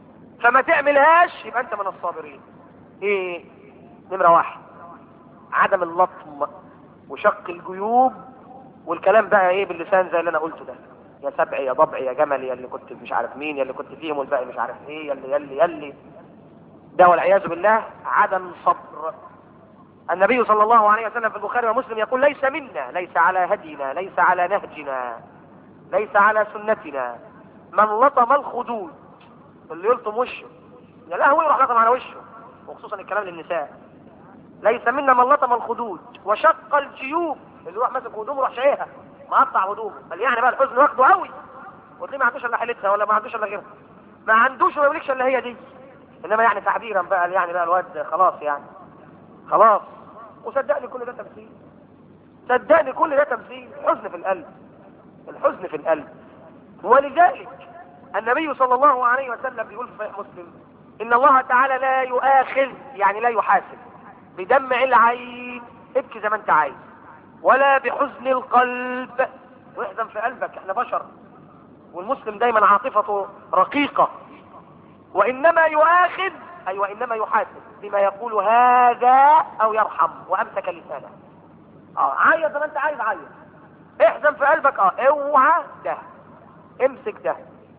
فما تعملهاش يبقى انت من الصابرين ايه نمرة واحد عدم اللطم وشق الجيوب والكلام بقى ايه باللسان زي اللي انا قلته ده يا سبعي يا ضبعي يا جملي يا اللي كنت مش عارف مين يا اللي كنت فيهم والباقي مش عارف ايه يا اللي يا اللي يا اللي ده والعياذ بالله عدم صبر النبي صلى الله عليه وسلم في البخاري ومسلم يقول ليس منا ليس على هدينا ليس على نهجنا ليس على سنتنا من لطم الخدود اللي يلطم وشه يا لهوي يروح لطم على وشه وخصوصا الكلام للنساء ليس منا من لطم الخدود وشق الجيوب اللي يروح ماسك هدومه يروح شايلها مقطع هدومه قال يعني بقى الحزن واخده قوي وتلاقيه ما عندوش الا حيلتها ولا ما عندوش الا غيرها ما عندوش ولا يملكش الا هي دي انما يعني تعبيرا بقى يعني بقى الواد خلاص يعني خلاص وصدقني كل ده تمثيل صدقني كل ده تمثيل حزن في القلب الحزن في القلب ولذلك النبي صلى الله عليه وسلم بيقول في صحيح مسلم ان الله تعالى لا يؤاخذ يعني لا يحاسب بدمع العين ابكي زي ما انت عايز ولا بحزن القلب واحزن في قلبك احنا بشر والمسلم دايما عاطفته رقيقة وانما يؤاخذ اي وانما يحاسب بما يقول هذا او يرحم وامسك لسانه اه عيط زي ما انت عايز عيط احزن في قلبك اه اوعى ده امسك ده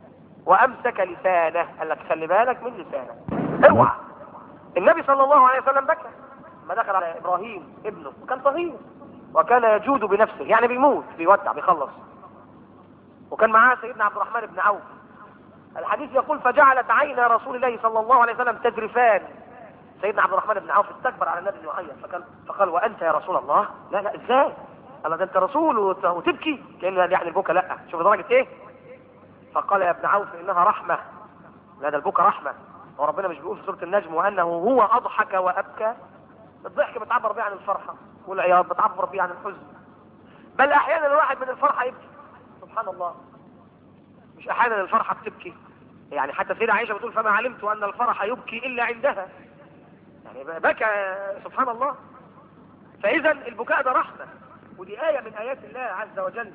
وامسك لسانه قال لك خلي بالك من لسانه اوعى النبي صلى الله عليه وسلم بكى لما دخل على ابراهيم ابنه وكان صغير وكان يجود بنفسه يعني بيموت بيودع بيخلص وكان معاه سيدنا عبد الرحمن بن عوف الحديث يقول فجعلت عين رسول الله صلى الله عليه وسلم تجرفان سيدنا عبد الرحمن بن عوف استكبر على النبي انه يعيط فقال فقال وانت يا رسول الله لا لا ازاي قال ده انت رسول وت- وتبكي كان يعني البكا لا شوف درجه ايه فقال يا ابن عوف انها رحمه لا ده البكا رحمه وربنا مش بيقول في سوره النجم وانه هو اضحك وابكى الضحك بتعبر بيه عن الفرحه والعياط بتعبر بيه عن الحزن بل احيانا الواحد من الفرحه يبكي سبحان الله مش احيانا الفرحه بتبكي يعني حتى سيدة عائشه بتقول فما علمت ان الفرح يبكي الا عندها يعني بكى سبحان الله فاذا البكاء ده رحمه ودي ايه من ايات الله عز وجل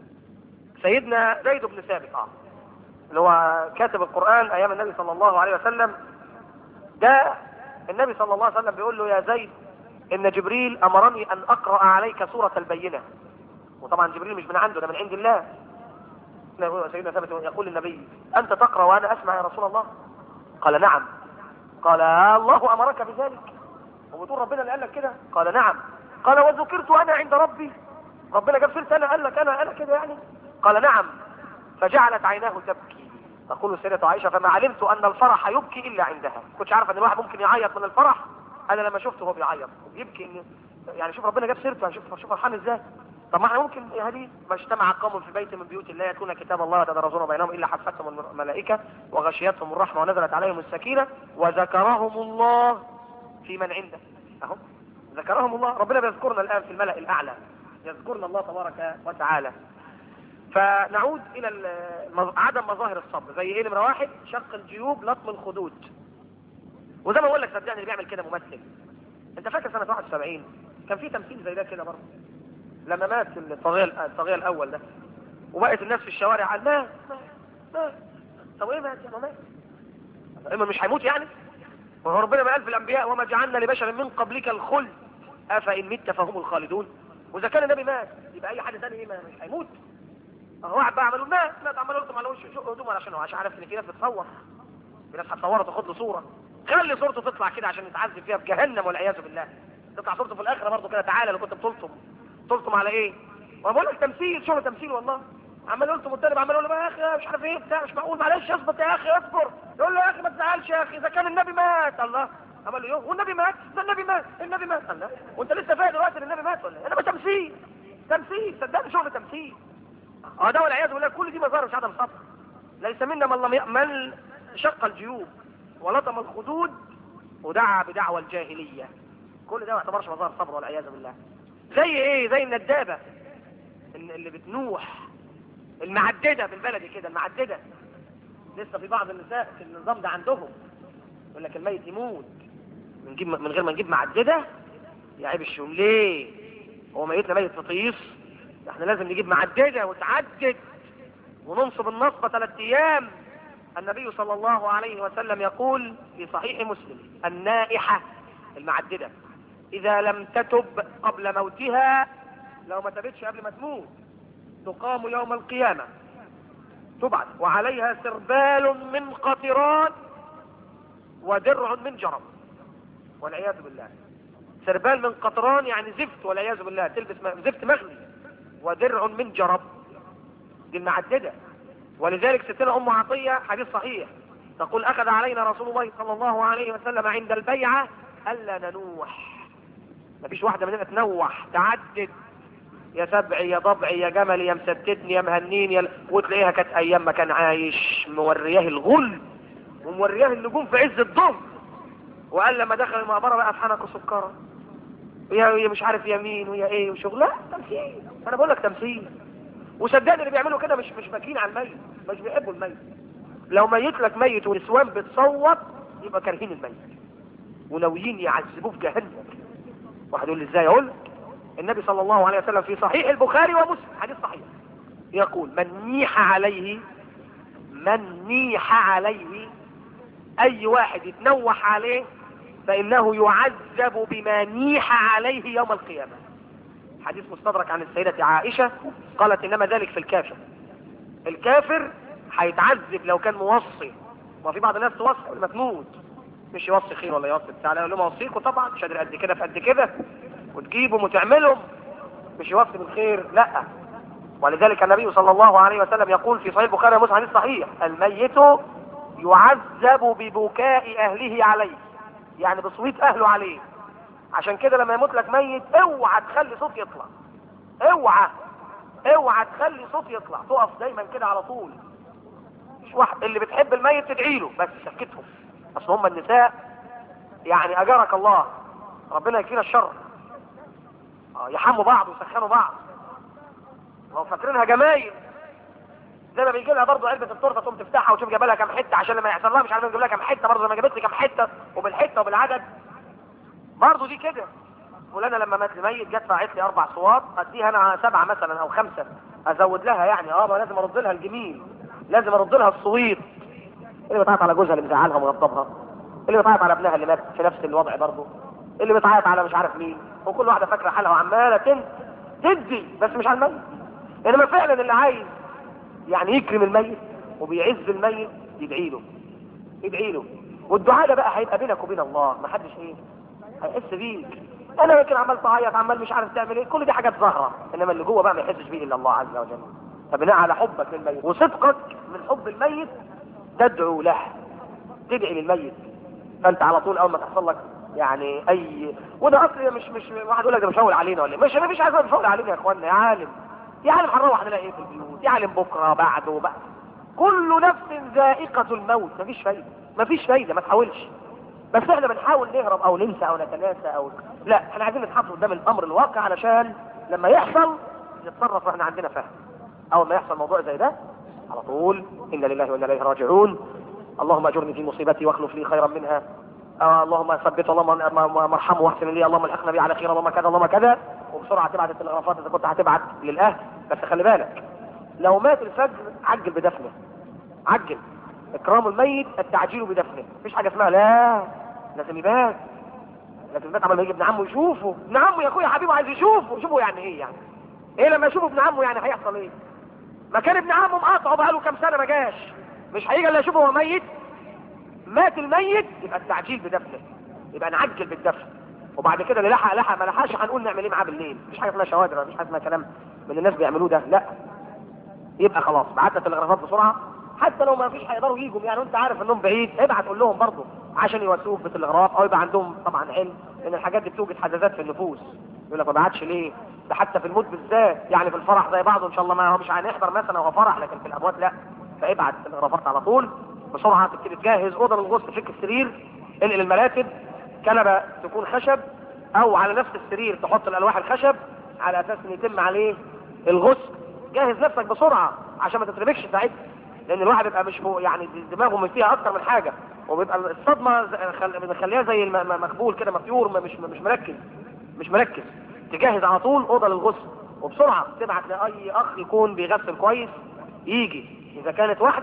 سيدنا زيد بن ثابت اه اللي هو كاتب القران ايام النبي صلى الله عليه وسلم ده النبي صلى الله عليه وسلم بيقول له يا زيد ان جبريل امرني ان اقرا عليك سوره البينه وطبعا جبريل مش من عنده ده من عند الله سيدنا ثابت يقول للنبي انت تقرا وانا اسمع يا رسول الله قال نعم قال الله امرك بذلك وبتقول ربنا اللي قال لك كده قال نعم قال وذكرت انا عند ربي ربنا جاب سيرتي انا قال لك انا انا كده يعني قال نعم فجعلت عيناه تبكي تقول السيدة عائشة فما علمت ان الفرح يبكي الا عندها كنتش عارف ان الواحد ممكن يعيط من الفرح انا لما شفته هو بيعيط بيبكي ان يعني شوف ربنا جاب سيرته يعني شوف شوف فرحان ازاي طب ما احنا ممكن يا هدي ما اجتمع قوم في بيت من بيوت الله يتلون كتاب الله يتدرسون بينهم الا حفتهم الملائكه وغشيتهم الرحمه ونزلت عليهم السكينه وذكرهم الله في من عنده اهو ذكرهم الله ربنا بيذكرنا الان في الملأ الاعلى يذكرنا الله تبارك وتعالى فنعود الى الم- عدم مظاهر الصبر زي ايه نمره واحد شق الجيوب لطم الخدود وزي ما بقول لك صدقني اللي بيعمل كده ممثل انت فاكر سنه 71 كان في تمثيل زي ده كده برضه لما مات الطاغيه الطاغيه الاول ده وبقت الناس في الشوارع قال مات مات مات طب ايه مات يا ما مات اما مش هيموت يعني وهو ربنا ما قال في الانبياء وما جعلنا لبشر من قبلك الخلد افان مت فهم الخالدون واذا كان النبي مات يبقى اي حد ثاني ايه ما- مش هيموت اهو واحد بقى عملوا مات مات عمال يلطم على وشه شق هدومه عشان عشان عارف ان في ناس بتصور في ناس هتصوره تاخد له صوره خلي صورته تطلع كده عشان يتعذب فيها في جهنم والعياذ بالله تطلع صورته في الاخره برضه كده تعالى لو كنت بتلطم تلطم على ايه؟ وانا بقول لك تمثيل شغل تمثيل والله عمال يلطم والتاني عمال يقول له بقى يا اخي مش عارف ايه بتاع مش معقول معلش اثبت يا اخي اصبر يقول له يا اخي ما تزعلش يا اخي اذا كان النبي مات الله عمال له ايه والنبي مات ده النبي مات النبي مات الله وانت لسه فاهم دلوقتي ان النبي مات ولا ايه؟ انما تمثيل تمثيل صدقني شغل تمثيل اه ده والعياذ بالله كل دي مظاهر مش عدم صبر ليس منا من لم يأمل شق الجيوب ولطم الخدود ودعا بدعوى الجاهلية كل ده ما يعتبرش مظاهر صبر والعياذ بالله زي ايه زي الندابة اللي اللي بتنوح المعددة بالبلدي كده المعددة لسه في بعض النساء في النظام ده عندهم يقول لك الميت يموت نجيب من غير ما نجيب معددة يا عيب الشوم ليه هو ميتنا ميت في طيس احنا لازم نجيب معددة وتعدد وننصب النصبة ثلاث ايام النبي صلى الله عليه وسلم يقول في صحيح مسلم النائحة المعددة إذا لم تتب قبل موتها لو ما تبتش قبل ما تموت تقام يوم القيامة تبعث وعليها سربال من قطران ودرع من جرب والعياذ بالله سربال من قطران يعني زفت والعياذ بالله تلبس م- زفت مغلي ودرع من جرب دي المعددة ولذلك ستنا أم عطية حديث صحيح تقول أخذ علينا رسول الله صلى الله عليه وسلم عند البيعة ألا ننوح مفيش واحدة مننا تنوح تعدد يا سبعي يا ضبعي يا جملي يا مستتني يا مهنيني يا... وتلاقيها كانت أيام ما كان عايش مورياه الغل ومورياه النجوم في عز الظهر وقال لما دخل المقبرة بقى حنك وسكرة ويا ويا مش عارف يمين ويا ايه وشغل لا تمثيل انا بقول لك تمثيل وصدقني اللي بيعملوا كده مش مش باكين على الميت مش بيحبوا الميت لو ميت لك ميت ونسوان بتصوت يبقى كارهين الميت وناويين يعذبوه في جهنم واحد يقول لي ازاي اقول لك النبي صلى الله عليه وسلم في صحيح البخاري ومسلم حديث صحيح يقول من نيح عليه من نيح عليه اي واحد يتنوح عليه فانه يعذب بما نيح عليه يوم القيامة حديث مستدرك عن السيدة عائشة قالت انما ذلك في الكافر الكافر هيتعذب لو كان موصي وفي بعض الناس توصي قبل ما تموت مش يوصي خير ولا يوصي بتاع لا يقول لهم اوصيكم طبعا مش قادر قد كده في قد كده وتجيبهم وتعملهم مش يوصي بالخير لا ولذلك النبي صلى الله عليه وسلم يقول في صحيح البخاري ومسلم حديث صحيح الميت يعذب ببكاء اهله عليه يعني بصويت اهله عليه عشان كده لما يموت لك ميت اوعى تخلي صوت يطلع اوعى اوعى تخلي صوت يطلع تقف دايما كده على طول مش واحد اللي بتحب الميت تدعي له بس سكتهم اصل هم النساء يعني اجرك الله ربنا يكفينا الشر آه، يحموا بعض ويسخنوا بعض لو فاكرينها جمايل زي ما بيجي لها برضه علبه التورته تقوم تفتحها وتشوف جايبه لها كام حته عشان لما يحصل لها مش عارف تجيب لها كام حته برضه لما جابت لي كام حته وبالحته وبالعدد برضه دي كده فلانه لما مات لي ميت جت باعت لي اربع صوات اديها انا سبعه مثلا او خمسه ازود لها يعني اه ما لازم ارد لها الجميل لازم ارد لها الصويت اللي بتعيط على جوزها اللي مزعلها ومغضبها اللي بتعيط على ابنها اللي مات في نفس الوضع برضه اللي بتعيط على مش عارف مين وكل واحده فاكره حالها وعماله تن- تدي بس مش على الميت انما فعلا اللي عايز يعني يكرم الميت وبيعز الميت يدعي له يدعي له والدعاء ده بقى هيبقى بينك وبين الله ما حدش ايه هيحس بيك انا يمكن عمال تعيط عمال مش عارف تعمل ايه كل دي حاجات ظاهره انما اللي جوه بقى ما يحسش بيه الا الله عز وجل فبناء على حبك للميت وصدقك من حب الميت تدعو له تدعي للميت فانت على طول اول ما تحصل لك يعني اي وده اصل مش مش واحد يقول لك ده مشاور علينا ولا إيه؟ مش ما فيش عايز مشاور علينا يا اخوانا يا عالم يا عالم هنروح نلاقي ايه في البيوت يا عالم بكره بعده بقى كل نفس ذائقة الموت مفيش فايدة مفيش فايدة ما تحاولش بس احنا بنحاول نهرب او ننسى او نتناسى او لا احنا عايزين نتحط قدام الامر الواقع علشان لما يحصل نتصرف واحنا عندنا فهم اول ما يحصل موضوع زي ده على طول انا لله وانا اليه راجعون اللهم اجرني في مصيبتي واخلف لي خيرا منها آه اللهم ثبت اللهم مرحمه واحسن لي اللهم الحقنا بي على خير اللهم كذا اللهم كذا وبسرعه تبعت التلغرافات اذا كنت هتبعت للاهل بس خلي بالك لو مات الفجر عجل بدفنه عجل اكرام الميت التعجيل بدفنه مفيش حاجه اسمها لا لازم يبات لازم يبات عمال ما يجي ابن عمه يشوفه ابن عمه يا اخويا حبيبه عايز يشوفه يشوفه يعني ايه يعني ايه لما يشوفه ابن عمه يعني هيحصل ايه ما كان ابن عمه مقاطعه بقاله كام سنه ما جاش مش هيجي الا يشوفه وهو ميت مات الميت يبقى التعجيل بدفنه يبقى نعجل بالدفن وبعد كده اللي لحق لحق ما لحقش هنقول نعمل ايه معاه بالليل مفيش حاجه اسمها شوادر مفيش حاجه اسمها كلام من اللي الناس بيعملوه ده لا يبقى خلاص بعت التلغرافات بسرعه حتى لو ما فيش هيقدروا يجوا يعني انت عارف انهم بعيد ابعت قول لهم برضه عشان يواسوك بالتلغراف او يبقى عندهم طبعا علم ان الحاجات دي بتوجد حزازات في النفوس يقول لك ما بعتش ليه ده حتى في الموت بالذات يعني في الفرح زي بعضه ان شاء الله ما هو مش هنحضر مثلا هو فرح لكن في الاموات لا فابعت التلغرافات على طول بسرعه تبتدي تجهز اوضه للغسل فك السرير انقل المراتب كنبه تكون خشب او على نفس السرير تحط الالواح الخشب على اساس ان يتم عليه الغسل جهز نفسك بسرعه عشان ما تتربكش ساعتها لان الواحد بيبقى مش فوق يعني دماغه من فيها اكتر من حاجه وبيبقى الصدمه ز- خل- بنخليها زي الم- م- مخبول كده مفيور م- مش مش مركز مش مركز تجهز على طول اوضه للغسل وبسرعه تبعت لاي اخ يكون بيغسل كويس يجي اذا كانت واحده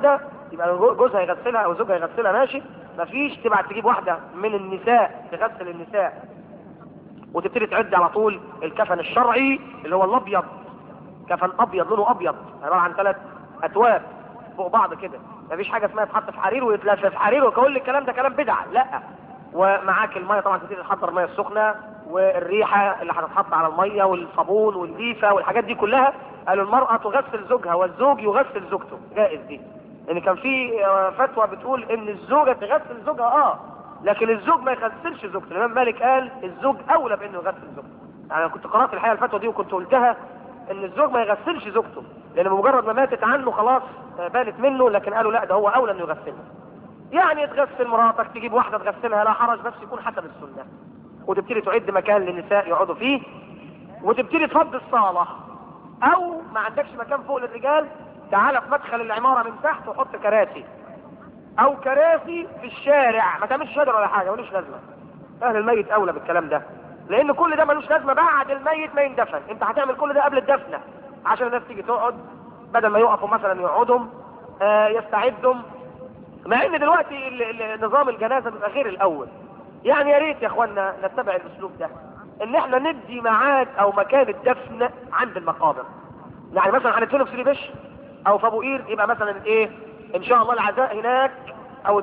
يبقى جو- جوزها يغسلها او زوجها يغسلها ماشي مفيش تبعت تجيب واحده من النساء تغسل النساء وتبتدي تعد على طول الكفن الشرعي اللي هو الابيض كفن ابيض لونه ابيض عباره عن ثلاث اتواب فوق بعض كده مفيش حاجه اسمها يتحط في حرير ويتلف في حرير وكل الكلام ده كلام بدعه لا ومعاك الميه طبعا تبتدي تحضر الميه السخنه والريحه اللي هتتحط على الميه والصابون والليفه والحاجات دي كلها قالوا المراه تغسل زوجها والزوج يغسل زوجته جائز دي لان كان في آه، فتوى بتقول ان الزوجه تغسل زوجها اه لكن الزوج ما يغسلش زوجته الامام مالك قال الزوج اولى بانه يغسل زوجته يعني انا كنت قرات الحقيقه الفتوى دي وكنت قلتها ان الزوج ما يغسلش زوجته لان بمجرد ما ماتت عنه خلاص آه، بانت منه لكن قالوا لا ده هو اولى انه يغسلها يعني تغسل مراتك تجيب واحده تغسلها لا حرج بس يكون حسب السنه وتبتدي تعد مكان للنساء يقعدوا فيه وتبتدي تفضي الصاله او ما عندكش مكان فوق للرجال تعال في مدخل العماره من تحت وحط كراسي او كراسي في الشارع ما تعملش شجر ولا حاجه ملوش لازمه اهل الميت اولى بالكلام ده لان كل ده ملوش لازمه بعد الميت ما يندفن انت هتعمل كل ده قبل الدفنه عشان الناس تيجي تقعد بدل ما يقفوا مثلا يقعدهم آه يستعدهم مع ان دلوقتي ال- ال- نظام الجنازه بيبقى غير الاول يعني يا ريت يا اخوانا نتبع الاسلوب ده ان احنا ندي ميعاد او مكان الدفن عند المقابر يعني مثلا هندفنه في سيدي بشر او في ابو قير يبقى مثلا ايه ان شاء الله العزاء هناك او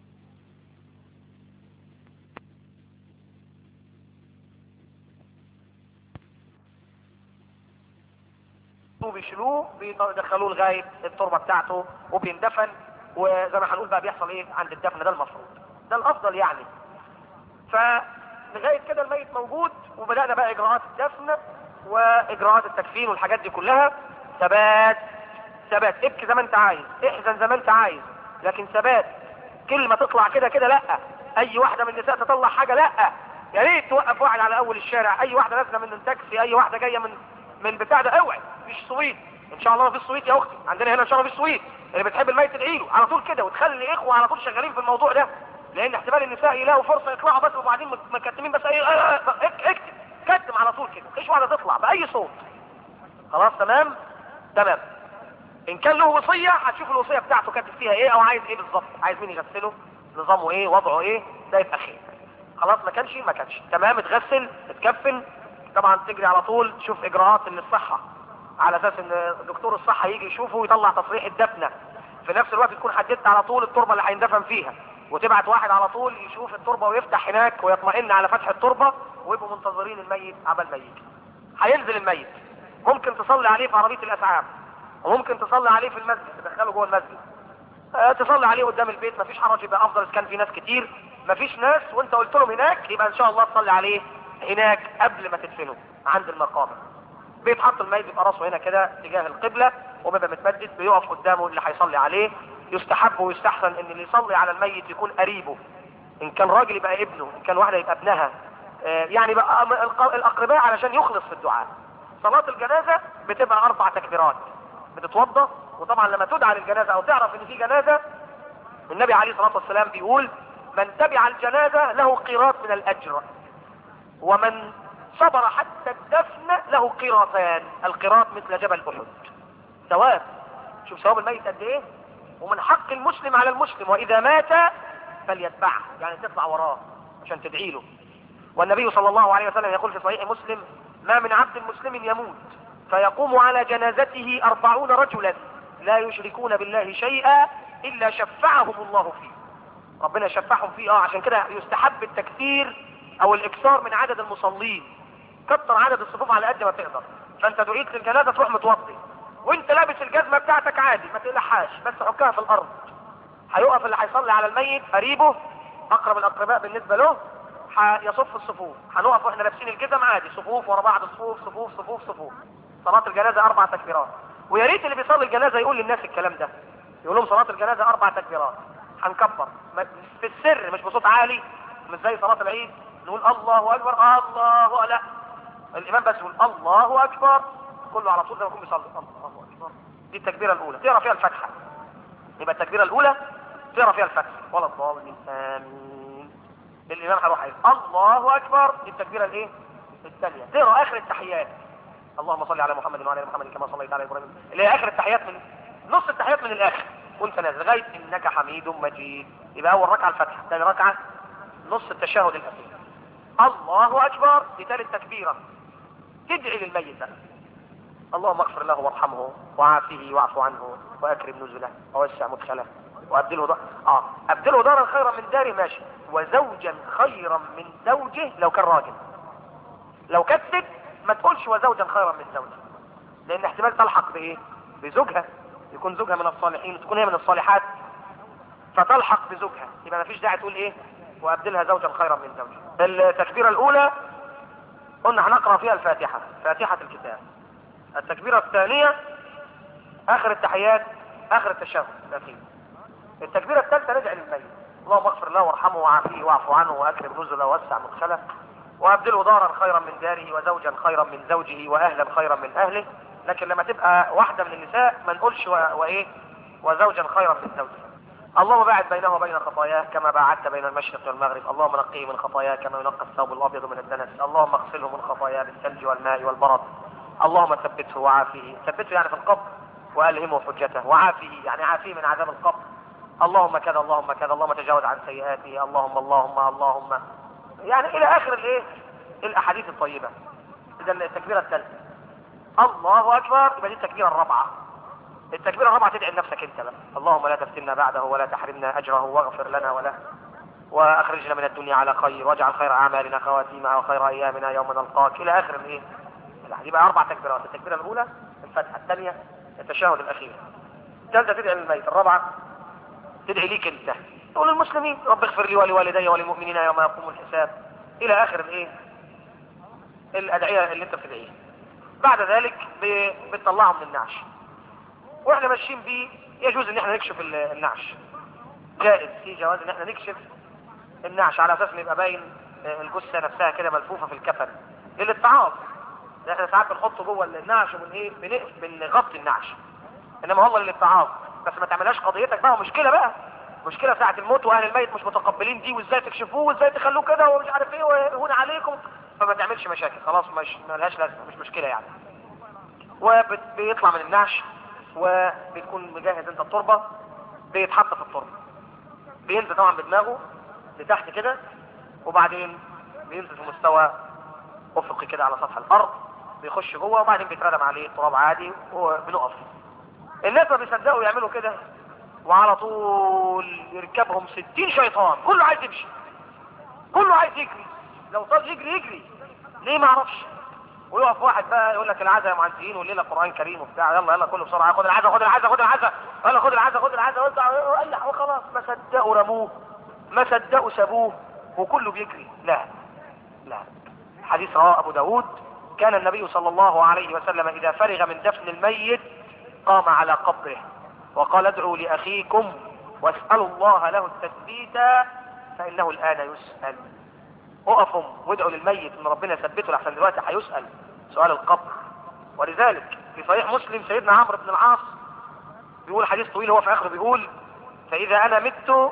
وبيشيلوه بيدخلوه لغايه التربه بتاعته وبيندفن وزي ما هنقول بقى بيحصل ايه عند الدفن ده المفروض ده الافضل يعني فلغايه كده الميت موجود وبدانا بقى اجراءات الدفن واجراءات التكفين والحاجات دي كلها ثبات ثبات ابكي زي ما انت عايز احزن زي ما انت عايز لكن ثبات كلمه تطلع كده كده لا اي واحده من النساء تطلع حاجه لا يا ريت توقف واحد على اول الشارع اي واحده نازله من التاكسي اي واحده جايه من من بتاع ده اوعي مفيش سويت ان شاء الله ما فيش سويت يا اختي عندنا هنا ان شاء الله مفيش سويت اللي بتحب الميت تدعي له على طول كده وتخلي اخوه على طول شغالين في الموضوع ده لان احتمال النساء يلاقوا فرصه يطلعوا بس وبعدين مكتمين بس ايه اه اه اه اك- اكتب كتم على طول كده مفيش واحده تطلع باي صوت خلاص تمام تمام ان كان له وصيه هتشوف الوصيه بتاعته كاتب فيها ايه او عايز ايه بالظبط عايز مين يغسله نظامه ايه وضعه ايه ده يبقى خير خلاص ما كانش ما كانش تمام اتغسل اتكفن طبعا تجري على طول تشوف اجراءات للصحه على اساس ان دكتور الصحه يجي يشوفه ويطلع تصريح الدفنه في نفس الوقت تكون حددت على طول التربه اللي هيندفن فيها وتبعت واحد على طول يشوف التربه ويفتح هناك ويطمئن على فتح التربه ويبقوا منتظرين الميت عبال ما يجي هينزل الميت ممكن تصلي عليه في عربيه الاسعاف وممكن تصلي عليه في المسجد تدخله جوه المسجد آه، تصلي عليه قدام البيت مفيش حرج يبقى افضل اذا كان في ناس كتير مفيش ناس وانت قلت لهم هناك يبقى ان شاء الله تصلي عليه هناك قبل ما تدفنه عند المقابر بيتحط الميت بيبقى راسه هنا كده تجاه القبلة وبيبقى متمدد بيقف قدامه اللي هيصلي عليه يستحب ويستحسن ان اللي يصلي على الميت يكون قريبه ان كان راجل يبقى ابنه ان كان واحدة يبقى ابنها آه، يعني بقى الق- الاقرباء علشان يخلص في الدعاء صلاة الجنازة بتبقى اربع تكبيرات بتتوضى وطبعا لما تدعى للجنازة او تعرف ان في جنازة النبي عليه الصلاة والسلام بيقول من تبع الجنازة له قيراط من الاجر ومن صبر حتى الدفن له قيراطان القيراط مثل جبل احد ثواب شوف ثواب الميت قد ايه ومن حق المسلم على المسلم واذا مات فليتبعه يعني تطلع وراه عشان تدعي له والنبي صلى الله عليه وسلم يقول في صحيح مسلم ما من عبد مسلم يموت فيقوم على جنازته أربعون رجلا لا يشركون بالله شيئا إلا شفعهم الله فيه ربنا يشفعهم فيه اه عشان كده يستحب التكثير او الاكثار من عدد المصلين كتر عدد الصفوف على قد ما تقدر فانت دعيت للجنازه تروح متوضي وانت لابس الجزمه بتاعتك عادي ما تقلقهاش بس حكها في الارض هيقف اللي هيصلي على الميت قريبه اقرب الاقرباء بالنسبه له هيصف الصفوف هنقف واحنا لابسين الجزم عادي صفوف ورا بعض صفوف صفوف صفوف صفوف صلاه الجنازه اربع تكبيرات ويا ريت اللي بيصلي الجنازه يقول للناس الكلام ده يقول لهم صلاه الجنازه اربع تكبيرات هنكبر ما- في السر مش بصوت عالي مش زي صلاه العيد نقول الله اكبر الله لا الامام بس يقول الله اكبر كله على طول زي ما يكون بيصلي الله اكبر دي التكبيره الاولى تقرا فيها الفاتحه يبقى التكبيره الاولى تقرا فيها الفاتحه ولا الضالين امين الامام هيروح قايل الله اكبر دي التكبيره الايه الثانيه تقرا اخر التحيات اللهم صل على محمد وعلى ال محمد كما صليت على ابراهيم اللي هي اخر التحيات من نص التحيات من الاخر وانت نازل لغايه انك حميد مجيد يبقى اول ركعه الفتحه ثاني ركعه نص التشهد الاخير الله اكبر دي ثالث تكبيره تدعي للميت بقى اللهم اغفر له وارحمه وعافه واعف عنه واكرم نزله ووسع مدخله وابدله دار اه ابدله دارا خيرا من داري ماشي وزوجا خيرا من زوجه لو كان راجل لو كانت ست ما تقولش وزوجا خيرا من زوجه لان احتمال تلحق بايه بزوجها يكون زوجها من الصالحين تكون هي من الصالحات فتلحق بزوجها يبقى ما فيش داعي تقول ايه وابدلها زوجا خيرا من زوجها التكبيره الاولى قلنا هنقرا فيها الفاتحه فاتحه الكتاب التكبيره الثانيه اخر التحيات اخر التشهد الاخير التكبيره الثالثه ندعي للميت اللهم اغفر له وارحمه وعافيه واعف عنه واكرم نزله ووسع مدخله وابدله دارا خيرا من داره وزوجا خيرا من زوجه واهلا خيرا من اهله لكن لما تبقى واحده من النساء ما نقولش و... وايه وزوجا خيرا من زوجه اللهم باعد بينه وبين خطاياه كما باعدت بين المشرق والمغرب اللهم نقيه من خطاياه كما ينقى الثوب الابيض من الدنس اللهم اغسله من خطاياه بالثلج والماء والبرد اللهم ثبته وعافيه ثبته يعني في القبر والهمه حجته وعافيه يعني عافيه من عذاب القبر اللهم كذا اللهم كذا اللهم تجاوز عن سيئاته اللهم اللهم اللهم يعني الى اخر الايه الاحاديث الطيبه اذا التكبيره الثالثه الله اكبر يبقى دي التكبيره الرابعه التكبيره الرابعه تدعي لنفسك انت بقى اللهم لا تفتنا بعده ولا تحرمنا اجره واغفر لنا وله واخرجنا من الدنيا على خير واجعل خير اعمالنا خواتيمها وخير ايامنا يوم نلقاك الى اخر الايه الأحاديث. يبقى اربع تكبيرات التكبيره الاولى الفتحه الثانيه التشهد الاخير الثالثه تدعي للميت الرابعه تدعي ليك انت تقول للمسلمين رب اغفر لي ولوالدي وللمؤمنين يوم يقوم الحساب الى اخر الايه الادعيه اللي انت بتدعيها بعد ذلك ب- بتطلعه من النعش واحنا ماشيين بيه يجوز ان احنا نكشف ال- النعش جائز في جواز ان احنا نكشف النعش على اساس ان يبقى باين آه، الجثه نفسها كده ملفوفه في الكفن للاتعاظ لأن احنا ساعات بنحطه جوه النعش ومن ايه بنقف بنغطي النعش انما هو للاتعاظ بس ما تعملهاش قضيتك بقى ومشكله بقى مشكله ساعه الموت واهل الميت مش متقبلين دي وازاي تكشفوه وازاي تخلوه كده ومش عارف ايه ويهون عليكم فما تعملش مشاكل خلاص مش ملهاش لازمه مش مشكله يعني وبيطلع من النعش وبتكون مجهز انت التربه بيتحط في التربه بينزل طبعا بدماغه لتحت كده وبعدين بينزل في مستوى افقي كده على سطح الارض بيخش جوه وبعدين بيتردم عليه تراب عادي وبنقف الناس ما بيصدقوا يعملوا كده وعلى طول يركبهم ستين شيطان كله عايز يمشي كله عايز يجري لو طال يجري يجري ليه ما اعرفش ويقف واحد بقى يقول لك العزا يا معزيين والليله قران كريم وبتاع يلا يلا كله بسرعه خد العزا خد العزا خد العزا يلا خد العزا خد العزا وزع وقلع وخلاص ما صدقوا رموه ما صدقوا سابوه وكله بيجري لا لا حديث رواه ابو داود كان النبي صلى الله عليه وسلم اذا فرغ من دفن الميت قام على قبره وقال ادعوا لاخيكم واسالوا الله له التثبيت فانه الان يسال اقفوا وادعوا للميت ان ربنا يثبته لحسن دلوقتي هيسال سؤال القبر ولذلك في صحيح مسلم سيدنا عمرو بن العاص بيقول حديث طويل هو في اخره بيقول فاذا انا مت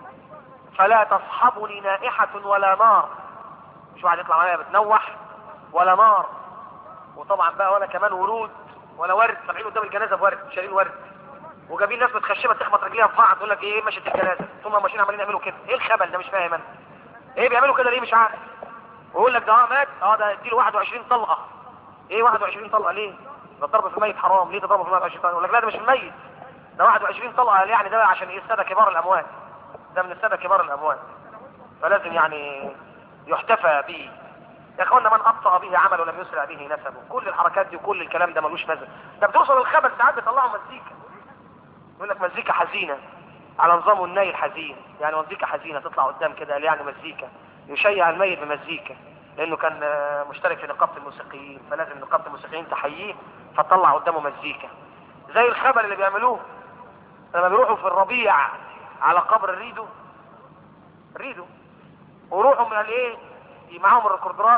فلا تصحبني نائحة ولا نار مش واحد يطلع معايا بتنوح ولا نار وطبعا بقى ولا كمان ورود ولا ورد طالعين قدام الجنازه بورد شايلين ورد وجايبين ناس متخشبه تخبط رجليها في بعض تقول لك ايه مشت الجنازه ثم ماشيين عمالين يعملوا كده ايه الخبل ده مش فاهم انا ايه بيعملوا كده ليه مش عارف ويقول لك ده اه مات اه ده اديله 21 طلقه ايه 21 طلقه ليه ده الضرب في الميت حرام ليه تضرب في الميت 21 طلقه يقول لك لا ده مش الميت ده 21 طلقه يعني ده عشان ايه الساده كبار الاموات ده من الساده كبار الاموات فلازم يعني يحتفى به يا اخوانا من ابطا به عمل ولم يسرع به نسبه كل الحركات دي وكل الكلام ده ملوش نزل ده بتوصل الخبر ساعات بيطلعوا مزيكا يقول لك مزيكا حزينه على نظام الناي الحزين يعني مزيكا حزينه تطلع قدام كده قال يعني مزيكا يشيع الميت بمزيكا لانه كان آه، مشترك في نقابه الموسيقيين فلازم نقابه الموسيقيين تحييه فتطلع قدامه مزيكا زي الخبر اللي بيعملوه لما بيروحوا في الربيع على قبر الريدو الريدو ويروحوا من الايه معاهم الريكوردرات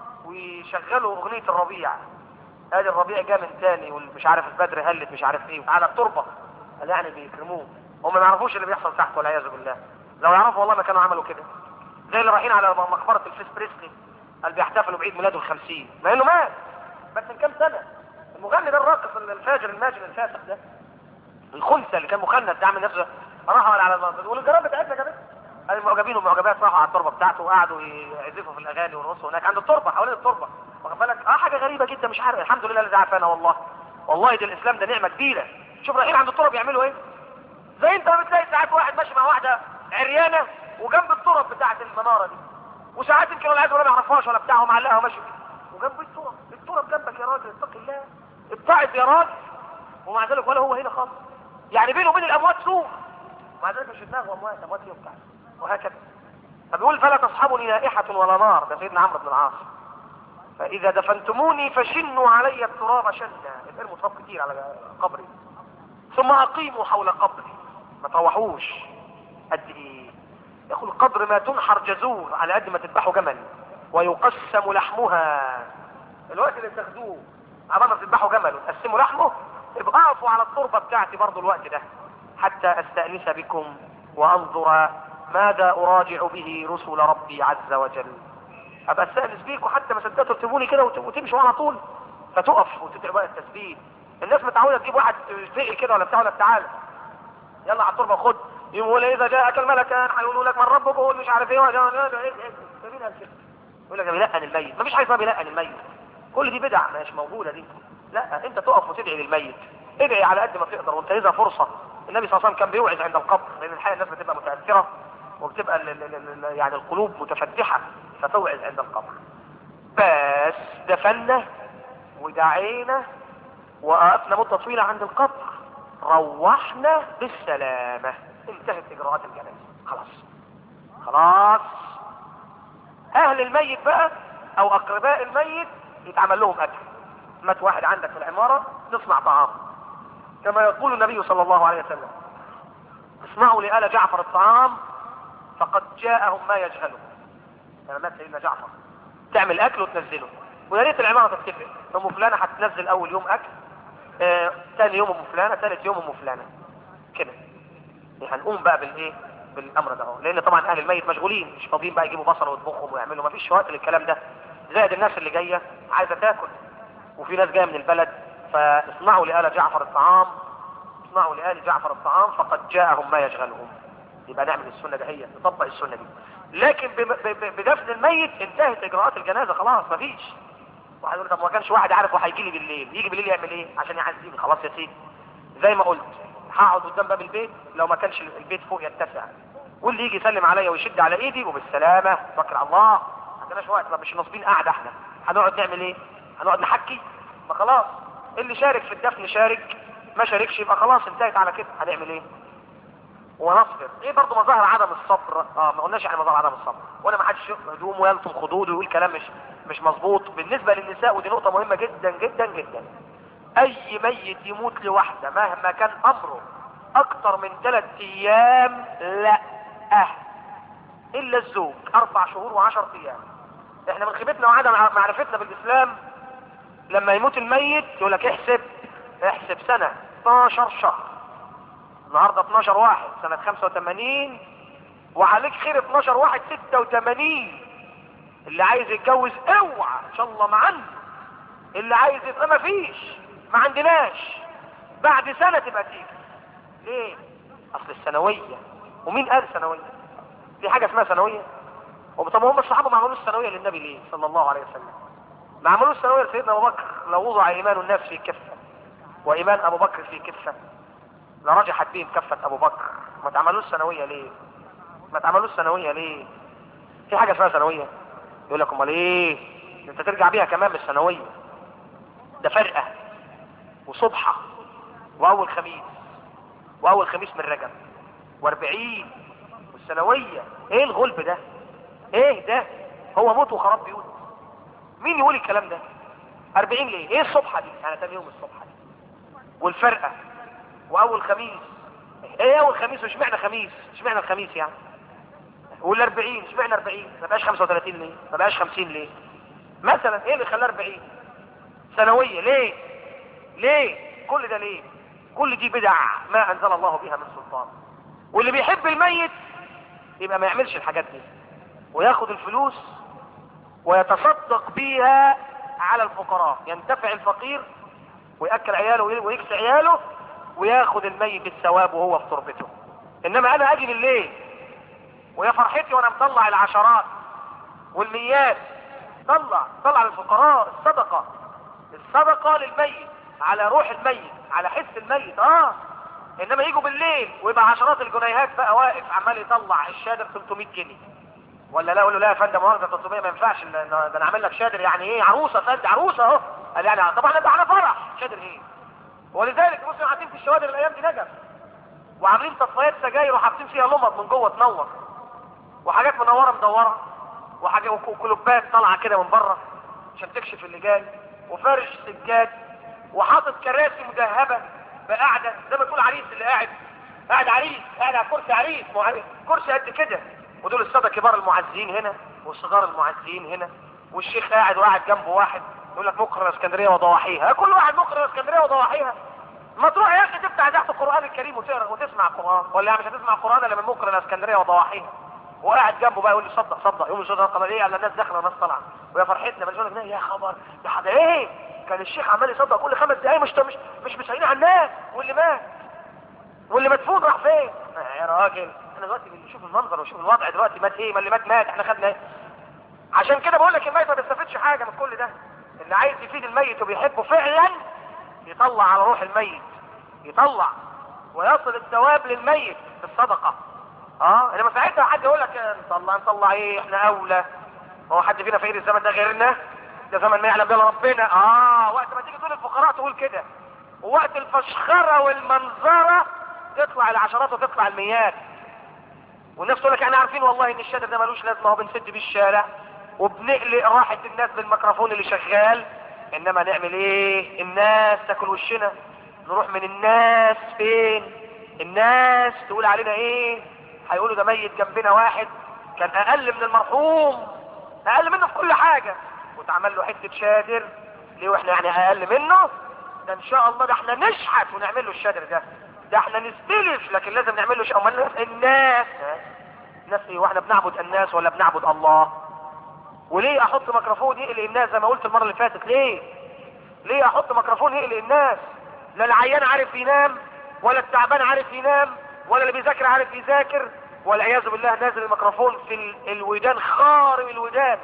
ويشغلوا اغنيه الربيع ادي الربيع جه من تاني والمش عارف البدر هلت مش عارف ايه على التربه قال يعني بيكرموه هم ما يعرفوش اللي بيحصل تحت والعياذ بالله لو يعرفوا والله ما كانوا عملوا كده زي اللي رايحين على مقبره الفيس بريسلي قال بيحتفلوا بعيد ميلاده الخمسين مع انه مات بس من كام سنه المغني ده الراقص الفاجر الماجن الفاسق ده الخنثى اللي كان مخنث ده عامل نفسه راحوا على المنطقه يقول الجراب بتاعتنا جابت المعجبين والمعجبات راحوا على التربه بتاعته وقعدوا يعزفوا في الاغاني ويرقصوا هناك عند التربه حوالين التربه واخد بالك اه حاجه غريبه جدا مش عارف الحمد لله الذي عافانا والله والله ده الاسلام ده نعمه كبيره شوف رايحين عند التراب يعملوا ايه زي انت ما بتلاقي ساعات واحد ماشي مع واحده عريانه وجنب التراب بتاعت المناره دي وساعات يمكن ولا عايز ولا ما يعرفهاش ولا بتاعه معلقها وماشي وجنب التراب التراب جنبك يا راجل اتق الله ابتعد يا راجل ومع ذلك ولا هو هنا خالص يعني بينه وبين الاموات سوء ومع ذلك مش في دماغه اموات اموات فيهم بتاعت وهكذا فبيقول فلا تصحبني نائحة ولا نار ده سيدنا عمرو بن العاص فإذا دفنتموني فشنوا علي التراب شنا ارموا تراب كتير على قبري ثم أقيموا حول قبري ما تروحوش قد إيه يقول قدر ما تنحر جزور على قد ما تذبحوا جمل ويقسم لحمها الوقت اللي بتاخدوه على ما بتذبحوا جمل وتقسموا لحمه ابقوا اقفوا على التربة بتاعتي برضو الوقت ده حتى استأنس بكم وانظر ماذا اراجع به رسل ربي عز وجل ابقى استأنس بيكم حتى ما صدقتوا تسيبوني كده وت- وتمشوا على طول فتقف وتتعب بقى التثبيت الناس متعوده تجيب واحد فقي كده ولا بتاع ولا تعالى يلا على التربه خد يقول اذا جاءك الملكان هيقولوا لك من ربك قول مش عارف ايه ولا- ولا- ولا- ايه ايه مين قال كده؟ يقول لك ده بيلقن الميت مفيش حاجه اسمها بيلقن الميت كل دي بدع مش موجوده دي لا انت تقف وتدعي للميت ادعي على قد ما تقدر وانت اذا فرصه النبي صلى الله عليه وسلم كان بيوعظ عند القبر لان الحقيقه الناس بتبقى متاثره وبتبقى ال- ال- ال- ال- يعني القلوب متفتحه فتوعظ عند القبر بس دفنا ودعينا وقفنا مده طويله عند القبر روحنا بالسلامه انتهت اجراءات الجنازه خلاص خلاص اهل الميت بقى او اقرباء الميت يتعمل لهم اكل مات واحد عندك في العمارة تصنع طعام كما يقول النبي صلى الله عليه وسلم اصنعوا لآل جعفر الطعام فقد جاءهم ما يجهلهم لما مات سيدنا جعفر تعمل اكل وتنزله ويا ريت العمارة تتفق ام فلانة هتنزل اول يوم اكل آه، تاني يوم ام فلانة ثالث يوم ام فلانة كده يعني هنقوم بقى بالايه بالامر ده اهو لان طبعا اهل الميت مشغولين مش فاضيين بقى يجيبوا بصل ويطبخهم ويعملوا ما فيش وقت للكلام ده زائد الناس اللي جايه عايزه تاكل وفي ناس جايه من البلد فاصنعوا لآل جعفر الطعام اصنعوا لآل جعفر الطعام فقد جاءهم ما يشغلهم يبقى نعمل السنه دهية نطبق السنه دي لكن بم- ب- ب- بدفن الميت انتهت اجراءات الجنازه خلاص مفيش واحد يقول طب ما كانش واحد عارف وهيجي لي بالليل يجي بالليل يعمل ايه عشان يعزيني خلاص يا سيدي زي ما قلت هقعد قدام باب البيت لو ما كانش البيت فوق يتسع واللي يجي يسلم عليا ويشد على ايدي وبالسلامه توكل على الله ما عندناش وقت ما مش ناصبين قاعده احنا هنقعد نعمل ايه هنقعد نحكي ما خلاص اللي شارك في الدفن شارك ما شاركش يبقى خلاص انتهت على كده هنعمل ايه ونصبر ايه برضه مظاهر عدم الصبر اه ما قلناش يعني مظاهر عدم الصبر ولا ما حدش هدوم ويلطم خدوده ويقول كلام مش مش مظبوط بالنسبه للنساء ودي نقطه مهمه جدا جدا جدا اي ميت يموت لوحده مهما كان امره اكتر من ثلاث ايام لا اه الا الزوج اربع شهور وعشر ايام احنا من خيبتنا وعدم معرفتنا بالاسلام لما يموت الميت يقول لك احسب احسب سنه 12 شهر النهارده 12 واحد سنة 85 وعليك خير 12 واحد 86 اللي عايز يتجوز اوعى ان شاء الله ما عنده اللي عايز يبقى ما فيش ما عندناش بعد سنة تبقى تيجي ليه؟ اصل الثانوية ومين قال ثانوية؟ في حاجة اسمها ثانوية؟ طب هم الصحابة ما عملوش ثانوية للنبي ليه؟ صلى الله عليه وسلم ما عملوش ثانوية لسيدنا ابو بكر لو وضع ايمان الناس في كفة وايمان ابو بكر في كفة لرجحت بهم كفة ابو بكر ما تعملوش ثانوية ليه ما تعملوش ثانوية ليه في حاجة اسمها ثانوية يقول لك امال ايه ده انت ترجع بيها كمان من الثانوية ده فرقة وصبحة واول خميس واول خميس من رجب واربعين والثانوية ايه الغلب ده ايه ده هو موت وخراب بيوت مين يقول الكلام ده اربعين ليه ايه الصبحة دي يعني تاني يوم الصبحة دي والفرقة واول خميس ايه اول خميس واشمعنى خميس اشمعنى الخميس يعني وال40 اشمعنى 40 ما بقاش 35 ليه ما بقاش 50 ليه مثلا ايه اللي خلاه 40 سنويه ليه ليه كل ده ليه كل دي بدع ما انزل الله بها من سلطان واللي بيحب الميت يبقى ما يعملش الحاجات دي وياخد الفلوس ويتصدق بيها على الفقراء ينتفع الفقير ويأكل عياله ويكسي عياله وياخد الميت الثواب وهو في تربته انما انا اجي بالليل ويا فرحتي وانا مطلع العشرات والميات طلع طلع للفقراء الصدقة الصدقة للميت على روح الميت على حس الميت اه انما يجوا بالليل ويبقى عشرات الجنيهات بقى واقف عمال يطلع الشادر 300 جنيه ولا لا اقول له لا يا فندم مؤاخذه 300 ما ينفعش ده ده انا عامل لك شادر يعني ايه عروسه فندم عروسه اهو قال يعني طبعا ده على فرح شادر ايه ولذلك مسلم قاعدين في الشوادر الايام دي نجف وعاملين تصفيات سجاير وحاطين فيها لمط من جوه تنور وحاجات منوره مدوره وحاجات وكلوبات طالعه كده من بره عشان تكشف اللي جاي وفرش سجاد وحاطط كراسي مذهبه بقعده زي ما تقول عريس اللي قاعد قاعد عريس قاعد على كرسي عريس معرس. كرسي قد كده ودول الساده كبار المعزين هنا والصغار المعزين هنا والشيخ قاعد وقاعد جنبه واحد يقول لك مقر اسكندريه وضواحيها كل واحد مقر اسكندريه وضواحيها ما تروح يا اخي تفتح تحت القران الكريم وتقرا وتسمع القران ولا مش هتسمع القران الا من مقر الاسكندريه وضواحيها وقاعد جنبه بقى يقول لي صدق صدق يقول لي صدق قال ايه على الناس داخله والناس طالعه ويا فرحتنا بس يقول لك يا خبر يا حدا ايه كان الشيخ عمال يصدق كل خمس دقايق مش مش مش مسائلين على الناس واللي مات واللي مدفون راح فين يا راجل احنا دلوقتي بنشوف المنظر ونشوف الوضع دلوقتي مات ايه ما اللي مات مات احنا خدنا ايه عشان كده بقول لك الميت ما بيستفادش حاجه من كل ده اللي عايز يفيد الميت وبيحبه فعلا يطلع على روح الميت يطلع ويصل الثواب للميت بالصدقه اه انما ساعتها حد يقول لك نطلع نطلع ايه احنا اولى هو حد فينا فقير الزمن ده غيرنا ده زمن ما يعلم به ربنا اه وقت ما تيجي تقول الفقراء تقول كده ووقت الفشخره والمنظره تطلع العشرات وتطلع الميات والناس تقول لك احنا عارفين والله ان الشادر ده ملوش لازمه هو بنسد بيه الشارع وبنقلق راحه الناس بالميكروفون اللي شغال انما نعمل ايه الناس تاكل وشنا نروح من الناس فين الناس تقول علينا ايه هيقولوا ده ميت جنبنا واحد كان اقل من المرحوم اقل منه في كل حاجه واتعمل له حته شادر ليه واحنا يعني اقل منه ده ان شاء الله ده احنا نشحت ونعمل له الشادر ده ده احنا نستلف لكن لازم نعمل له شيء امال الناس الناس الناس ايه واحنا بنعبد الناس ولا بنعبد الله وليه احط ميكروفون يقلق الناس زي ما قلت المره اللي فاتت ليه ليه احط ميكروفون يقلق الناس لا العيان عارف ينام ولا التعبان عارف ينام ولا اللي بيذاكر عارف يذاكر والعياذ بالله نازل الميكروفون في ال- الودان خارم الودان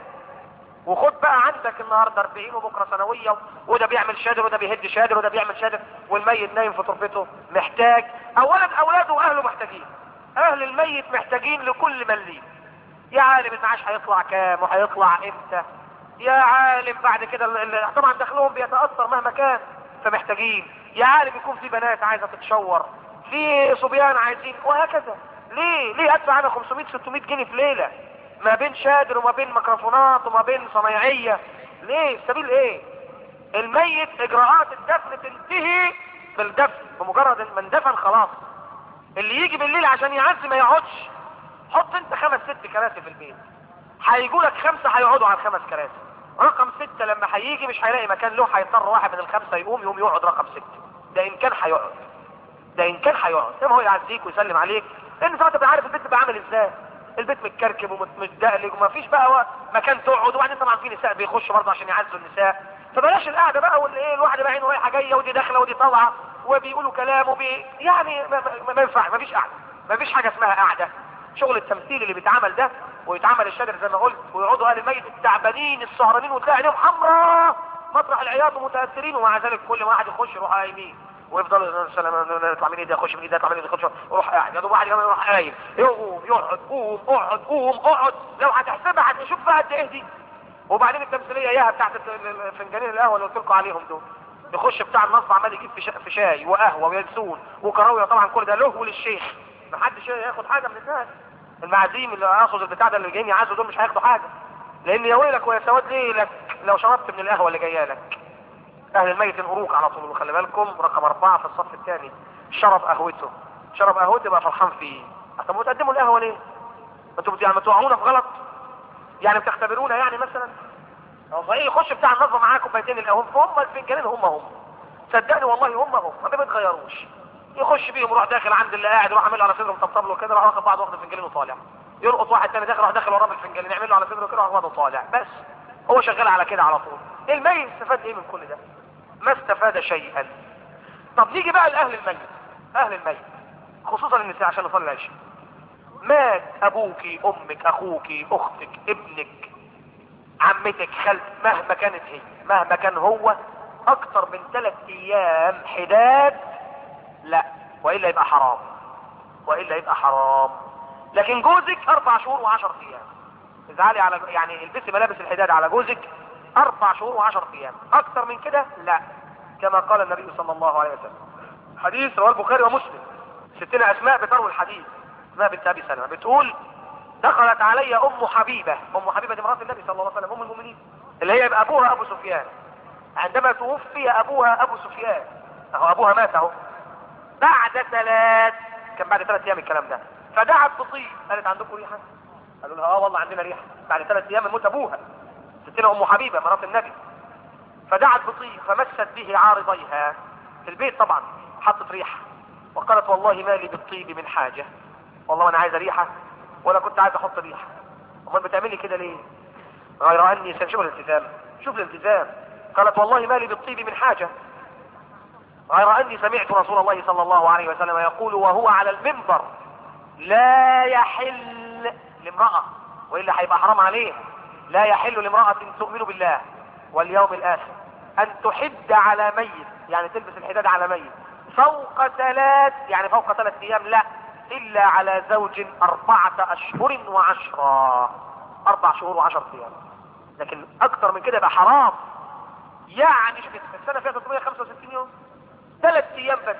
وخد بقى عندك النهارده 40 وبكره ثانويه وده بيعمل شادر وده بيهد شادر وده بيعمل شادر والميت نايم في تربته محتاج اولا اولاده واهله محتاجين اهل الميت محتاجين لكل من ليه يا عالم المعاش هيطلع كام وهيطلع امتى يا عالم بعد كده ال- ال- طبعا دخلهم بيتاثر مهما كان فمحتاجين يا عالم يكون في بنات عايزه تتشور في صبيان عايزين وهكذا ليه ليه ادفع انا 500 600 جنيه في ليله ما بين شادر وما بين ميكروفونات وما بين صنايعيه ليه سبيل ايه الميت اجراءات الدفن تنتهي بالدفن بمجرد ما اندفن خلاص اللي يجي بالليل عشان يعزي ما يقعدش حط انت خمس ست كراسي في البيت هيجوا لك خمسه هيقعدوا على الخمس كراسي رقم ستة لما هيجي مش هيلاقي مكان له هيضطر واحد من الخمسه يقوم يقوم يقعد رقم ستة ده ان كان هيقعد ده ان كان هيقعد زي ما هو يعزيك ويسلم عليك لان ساعتها تبقى عارف البيت بيبقى عامل ازاي البيت متكركب ومتدقلق وما فيش بقى وقت مكان تقعد وبعدين طبعا في نساء بيخشوا برضه عشان يعزوا النساء فبلاش القعده بقى واللي ايه الواحد بقى عينه رايحه جايه ودي داخله ودي طالعه وبيقولوا كلام وبي يعني ما, ما, ما ينفع ما فيش قعده ما فيش حاجه اسمها قعده شغل التمثيل اللي بيتعمل ده ويتعمل الشادر زي ما قلت ويقعدوا اهل الميت التعبانين السهرانين وتلاقي عينيهم حمراء مطرح العياط ومتاثرين ومع ذلك كل واحد يخش يروح قايمين ويفضل سلام يطلع من ايدي يخش من ايدي يطلع من ايدي يخش يروح قاعد يا دوب واحد كمان يروح قايم يقوم يقعد قوم اقعد قوم اقعد لو هتحسبها هتشوف بقى قد ايه دي وبعدين التمثيليه اياها بتاعت فنجانين القهوه اللي قلت لكم عليهم دول يخش بتاع النصب عمال يجيب في شا- في شاي وقهوه وينسون وكراويه طبعا كل ده له وللشيخ محدش ياخد حاجه من الناس المعازيم اللي اخذ البتاع ده اللي جايين يعزوا دول مش هياخدوا حاجه لان يا ويلك ويا سواد ليلك لو شربت من القهوه اللي جايه لك اهل الميت الأروق على طول وخلي بالكم رقم اربعة في الصف الثاني شرب قهوته شرب قهوته يبقى فرحان فيه طب وتقدموا القهوة ليه انتوا بت- يعني بتوعونا في غلط يعني بتختبرونا يعني مثلا هو صحيح يخش بتاع النظمة معاه كوبايتين القهوة هم الفنجانين هم هم صدقني والله هم هم ما بيتغيروش يخش بيهم يروح داخل عند اللي قاعد يروح عامل له على صدره مطبطب له كده راح واخد بعض واخد الفنجانين وطالع يرقط واحد تاني داخل راح داخل وراه بالفنجانين يعمل له على صدره كده راح واخده وطالع بس هو شغال على كده على طول الميت استفاد ايه من كل ده ما استفاد شيئا طب نيجي بقى لاهل الميت اهل الميت خصوصا النساء عشان نصلي العشاء مات ابوك امك اخوك اختك ابنك عمتك خالتك مهما كانت هي مهما كان هو اكتر من ثلاث ايام حداد لا والا يبقى حرام والا يبقى حرام لكن جوزك اربع شهور وعشر ايام ازعلي على يعني البسي ملابس الحداد على جوزك اربع شهور وعشر ايام اكتر من كده لا كما قال النبي صلى الله عليه وسلم حديث رواه البخاري ومسلم ستنا اسماء بتروي الحديث اسماء بنت ابي سلمة بتقول دخلت علي ام حبيبة ام حبيبة دي مرات النبي صلى الله عليه وسلم ام المؤمنين اللي هي يبقى ابوها ابو سفيان عندما توفي ابوها ابو سفيان اهو ابوها مات اهو بعد ثلاث كان بعد ثلاث ايام الكلام ده فدعت بطيب قالت عندكم ريحه قالوا لها اه والله عندنا ريحه بعد ثلاث ايام من موت ابوها ستنا ام حبيبه مرات النبي فدعت بطيب فمست به عارضيها في البيت طبعا حطت ريحه وقالت والله ما لي بالطيب من حاجه والله انا عايزه ريحه ولا كنت عايز احط ريحه امال بتعملي كده ليه غير اني شوف الالتزام شوف الالتزام قالت والله ما لي بالطيب من حاجه غير اني سمعت رسول الله صلى الله عليه وسلم يقول وهو على المنبر لا يحل لامرأة والا هيبقى حرام عليه لا يحل لامرأة تؤمن بالله واليوم الاخر ان تحد على ميت يعني تلبس الحداد على ميت فوق ثلاث يعني فوق ثلاث ايام لا الا على زوج اربعة اشهر وعشرة اربع شهور وعشر ايام لكن اكتر من كده يبقى حرام يعني شوف السنة فيها 365 يوم ثلاث ايام بس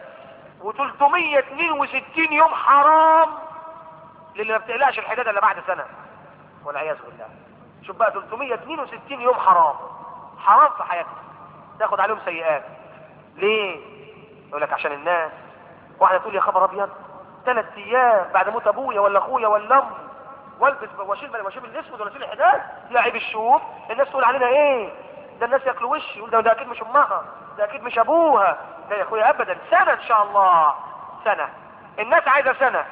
و362 يوم حرام للي ما بتقلقش الحداد الا بعد سنة والعياذ بالله شوف بقى 362 يوم حرام حرام في حياتك تاخد عليهم سيئات ليه يقول لك عشان الناس واحدة تقول يا خبر ابيض ثلاث ايام بعد موت ابويا ولا اخويا ولا امي والبس واشيل واشيل الاسود ولا اشيل الحداد يا عيب الشوف الناس تقول علينا ايه ده الناس ياكلوا وشي يقول ده, ده اكيد مش امها ده اكيد مش ابوها ده يا اخويا ابدا سنة ان شاء الله سنة الناس عايزة سنة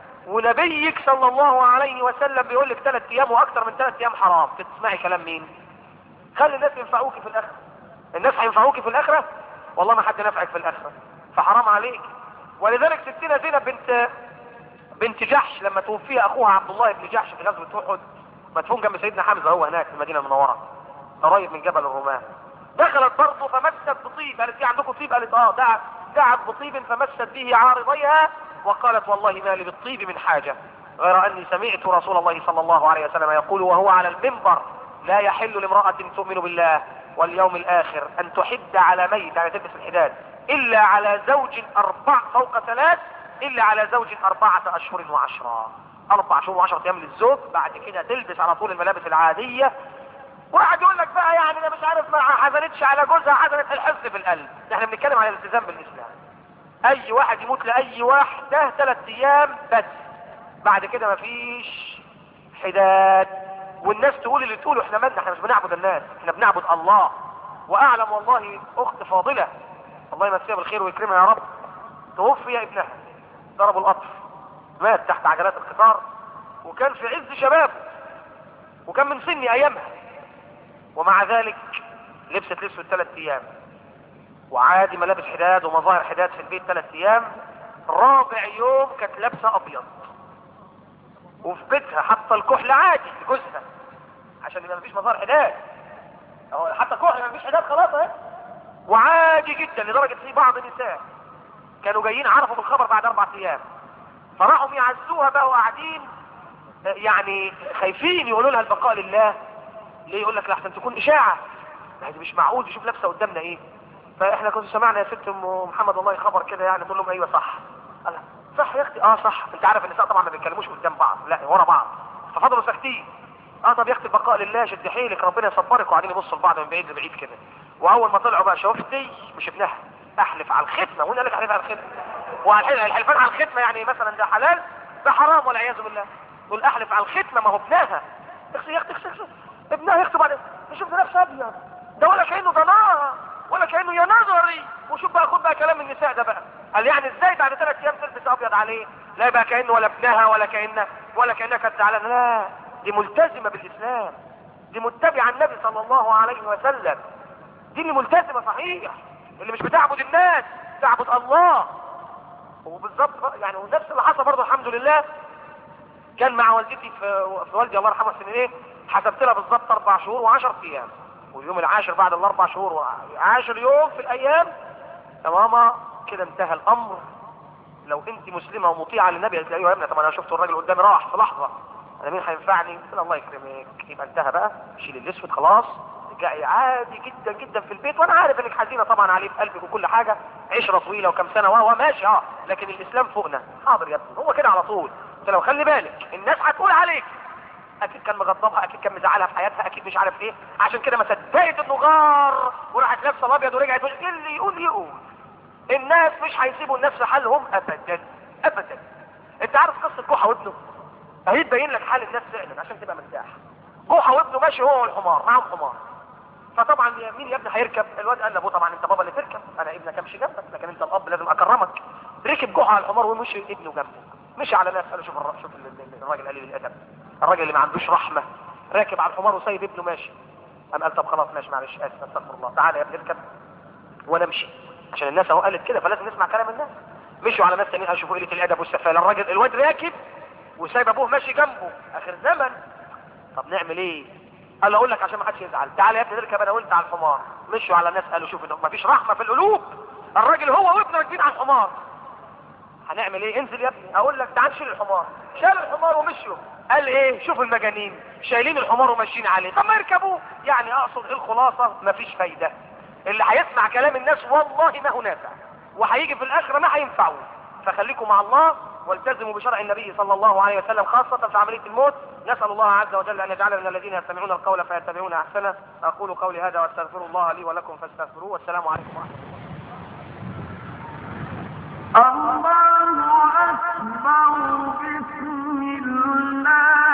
ونبيك صلى الله عليه وسلم بيقول لك ثلاث ايام واكثر من ثلاث ايام حرام تسمعي كلام مين خلي الناس ينفعوك في الاخره الناس هينفعوك في الاخره والله ما حد نفعك في الاخره فحرام عليك ولذلك ستنا زينب بنت بنت جحش لما توفي اخوها عبد الله بن جحش في غزوه احد مدفون جنب سيدنا حمزه هو هناك في المدينه المنوره قريب من جبل الرومان دخلت برضه فمست بطيب قالت في عندكم طيب قالت اه دعت دعت بطيب فمست به عارضيها وقالت والله ما لي بالطيب من حاجة غير اني سمعت رسول الله صلى الله عليه وسلم يقول وهو على المنبر لا يحل لامرأة تؤمن بالله واليوم الاخر ان تحد على ميت يعني تلبس الحداد الا على زوج اربع فوق ثلاث الا على زوج اربعة اشهر وعشرة اربع شهور وعشرة ايام للزوج بعد كده تلبس على طول الملابس العادية واحد يقول لك بقى يعني انا مش عارف ما حزنتش على جوزها حزنت الحزن في القلب احنا بنتكلم على الالتزام بالاسلام اي واحد يموت لاي واحدة ثلاث ايام بس بعد كده مفيش حداد والناس تقول اللي تقوله احنا مالنا احنا مش بنعبد الناس احنا بنعبد الله واعلم والله اخت فاضلة الله يمسيها بالخير ويكرمها يا رب توفي ابنها ضربوا القطر مات تحت عجلات القطار وكان في عز شبابه وكان من سني ايامها ومع ذلك لبست لبس ثلاث ايام وعادي ملابس حداد ومظاهر حداد في البيت ثلاث ايام رابع يوم كانت لابسه ابيض وفي بيتها حاطه الكحل عادي لجوزها عشان يبقى مفيش مظاهر حداد اهو حتى كحل مفيش حداد خلاص اهي وعادي جدا لدرجه في بعض النساء كانوا جايين عرفوا بالخبر بعد اربع ايام فراحوا يعزوها بقى وقاعدين يعني خايفين يقولوا لها البقاء لله ليه يقول لك لحسن تكون اشاعه يعني مش معقول يشوف لابسه قدامنا ايه فاحنا كنت سمعنا يا ست ام محمد والله خبر كده يعني تقول لهم ايوه صح قال صح يا اختي اه صح انت عارف النساء طبعا ما بيتكلموش قدام بعض لا ورا بعض ففضلوا ساكتين اه طب يا اختي البقاء لله شد حيلك ربنا يصبرك وقاعدين يبصوا لبعض من بعيد لبعيد كده واول ما طلعوا بقى شفتي مش ابنها احلف على الختمه وين قال لك احلف على الختمه وعلى الحلفان على الختمه يعني مثلا ده حلال ده حرام والعياذ بالله تقول احلف على الختمه ما هو ابنها اختي يا اختي اختي اختي ابنها يخطب بعد شوف ده نفسه ابيض ده ولا كانه ضناها ولا كانه يا نظري وشوف بقى خد بقى كلام النساء ده بقى قال يعني ازاي بعد ثلاث ايام تلبس ابيض عليه لا يبقى كانه ولا ابنها ولا كانه ولا كانها كانت زعلانه لا دي ملتزمه بالاسلام دي متبعه النبي صلى الله عليه وسلم دي اللي ملتزمه صحيح اللي مش بتعبد الناس تعبد الله وبالظبط بقى- يعني ونفس اللي حصل برضه الحمد لله كان مع والدتي في, في والدي الله يرحمه سنين ايه حسبت لها بالظبط اربع شهور وعشر ايام واليوم العاشر بعد الاربع شهور وعاشر يوم في الايام يا ماما كده انتهى الامر لو انت مسلمه ومطيعه للنبي قالت لي ايوه يا ابني طب انا شفت الراجل قدامي راح في لحظه انا مين هينفعني؟ قلت لها الله يكرمك يبقى انتهى بقى شيل الاسود خلاص رجعي عادي جدا جدا في البيت وانا عارف انك حزينه طبعا عليه في قلبك وكل حاجه عشره طويله وكم سنه وهو ماشي اه لكن الاسلام فوقنا حاضر يا ابني هو كده على طول قلت له خلي بالك الناس هتقول عليك اكيد كان مغضبها اكيد كان مزعلها في حياتها اكيد مش عارف ايه عشان كده ما صدقت انه غار وراحت لابسه الابيض ورجعت تقول إيه اللي يقول يقول الناس مش هيسيبوا الناس في حالهم ابدا ابدا انت عارف قصه جحا وابنه اهي تبين لك حال الناس فعلا عشان تبقى مرتاح جحا وابنه ماشي هو والحمار معاهم حمار فطبعا يا- مين يا ابني هيركب الواد قال لابوه طبعا انت بابا اللي تركب انا ابنك امشي جنبك لكن انت الاب لازم اكرمك ركب جحا على الحمار ومشي ابنه جنبه مشي على ناس قال له شوف الر- شوف ال- ال- الراجل قليل الادب الراجل اللي ما عندوش رحمه راكب على الحمار وسايب ابنه ماشي قام قال طب خلاص ماشي معلش اسف استغفر الله تعالى يا ابني اركب وانا امشي عشان الناس اهو قالت كده فلازم نسمع كلام الناس مشوا على ناس تانيين قالوا شوفوا قله الادب والسفاله الراجل الواد راكب وسايب ابوه ماشي جنبه اخر زمن طب نعمل ايه قال له اقول لك عشان ما حدش يزعل تعالى يا ابني نركب انا وانت على الحمار مشوا على ناس قالوا شوف ما فيش رحمه في القلوب الراجل هو وابنه راكبين على الحمار هنعمل ايه انزل يا ابني اقول لك تعال شيل الحمار شال الحمار ومشوا قال ايه شوف المجانين شايلين الحمار وماشيين عليه طب ما يركبوه يعني اقصد ايه الخلاصه مفيش فايده اللي هيسمع كلام الناس والله ما هو نافع وهيجي في الاخره ما هينفعوه فخليكم مع الله والتزموا بشرع النبي صلى الله عليه وسلم خاصة في عملية الموت نسأل الله عز وجل أن يجعلنا من الذين يستمعون القول فيتبعون أحسنه أقول قولي هذا واستغفر الله لي ولكم فاستغفروه والسلام عليكم ورحمة الله الله أكبر بسم الله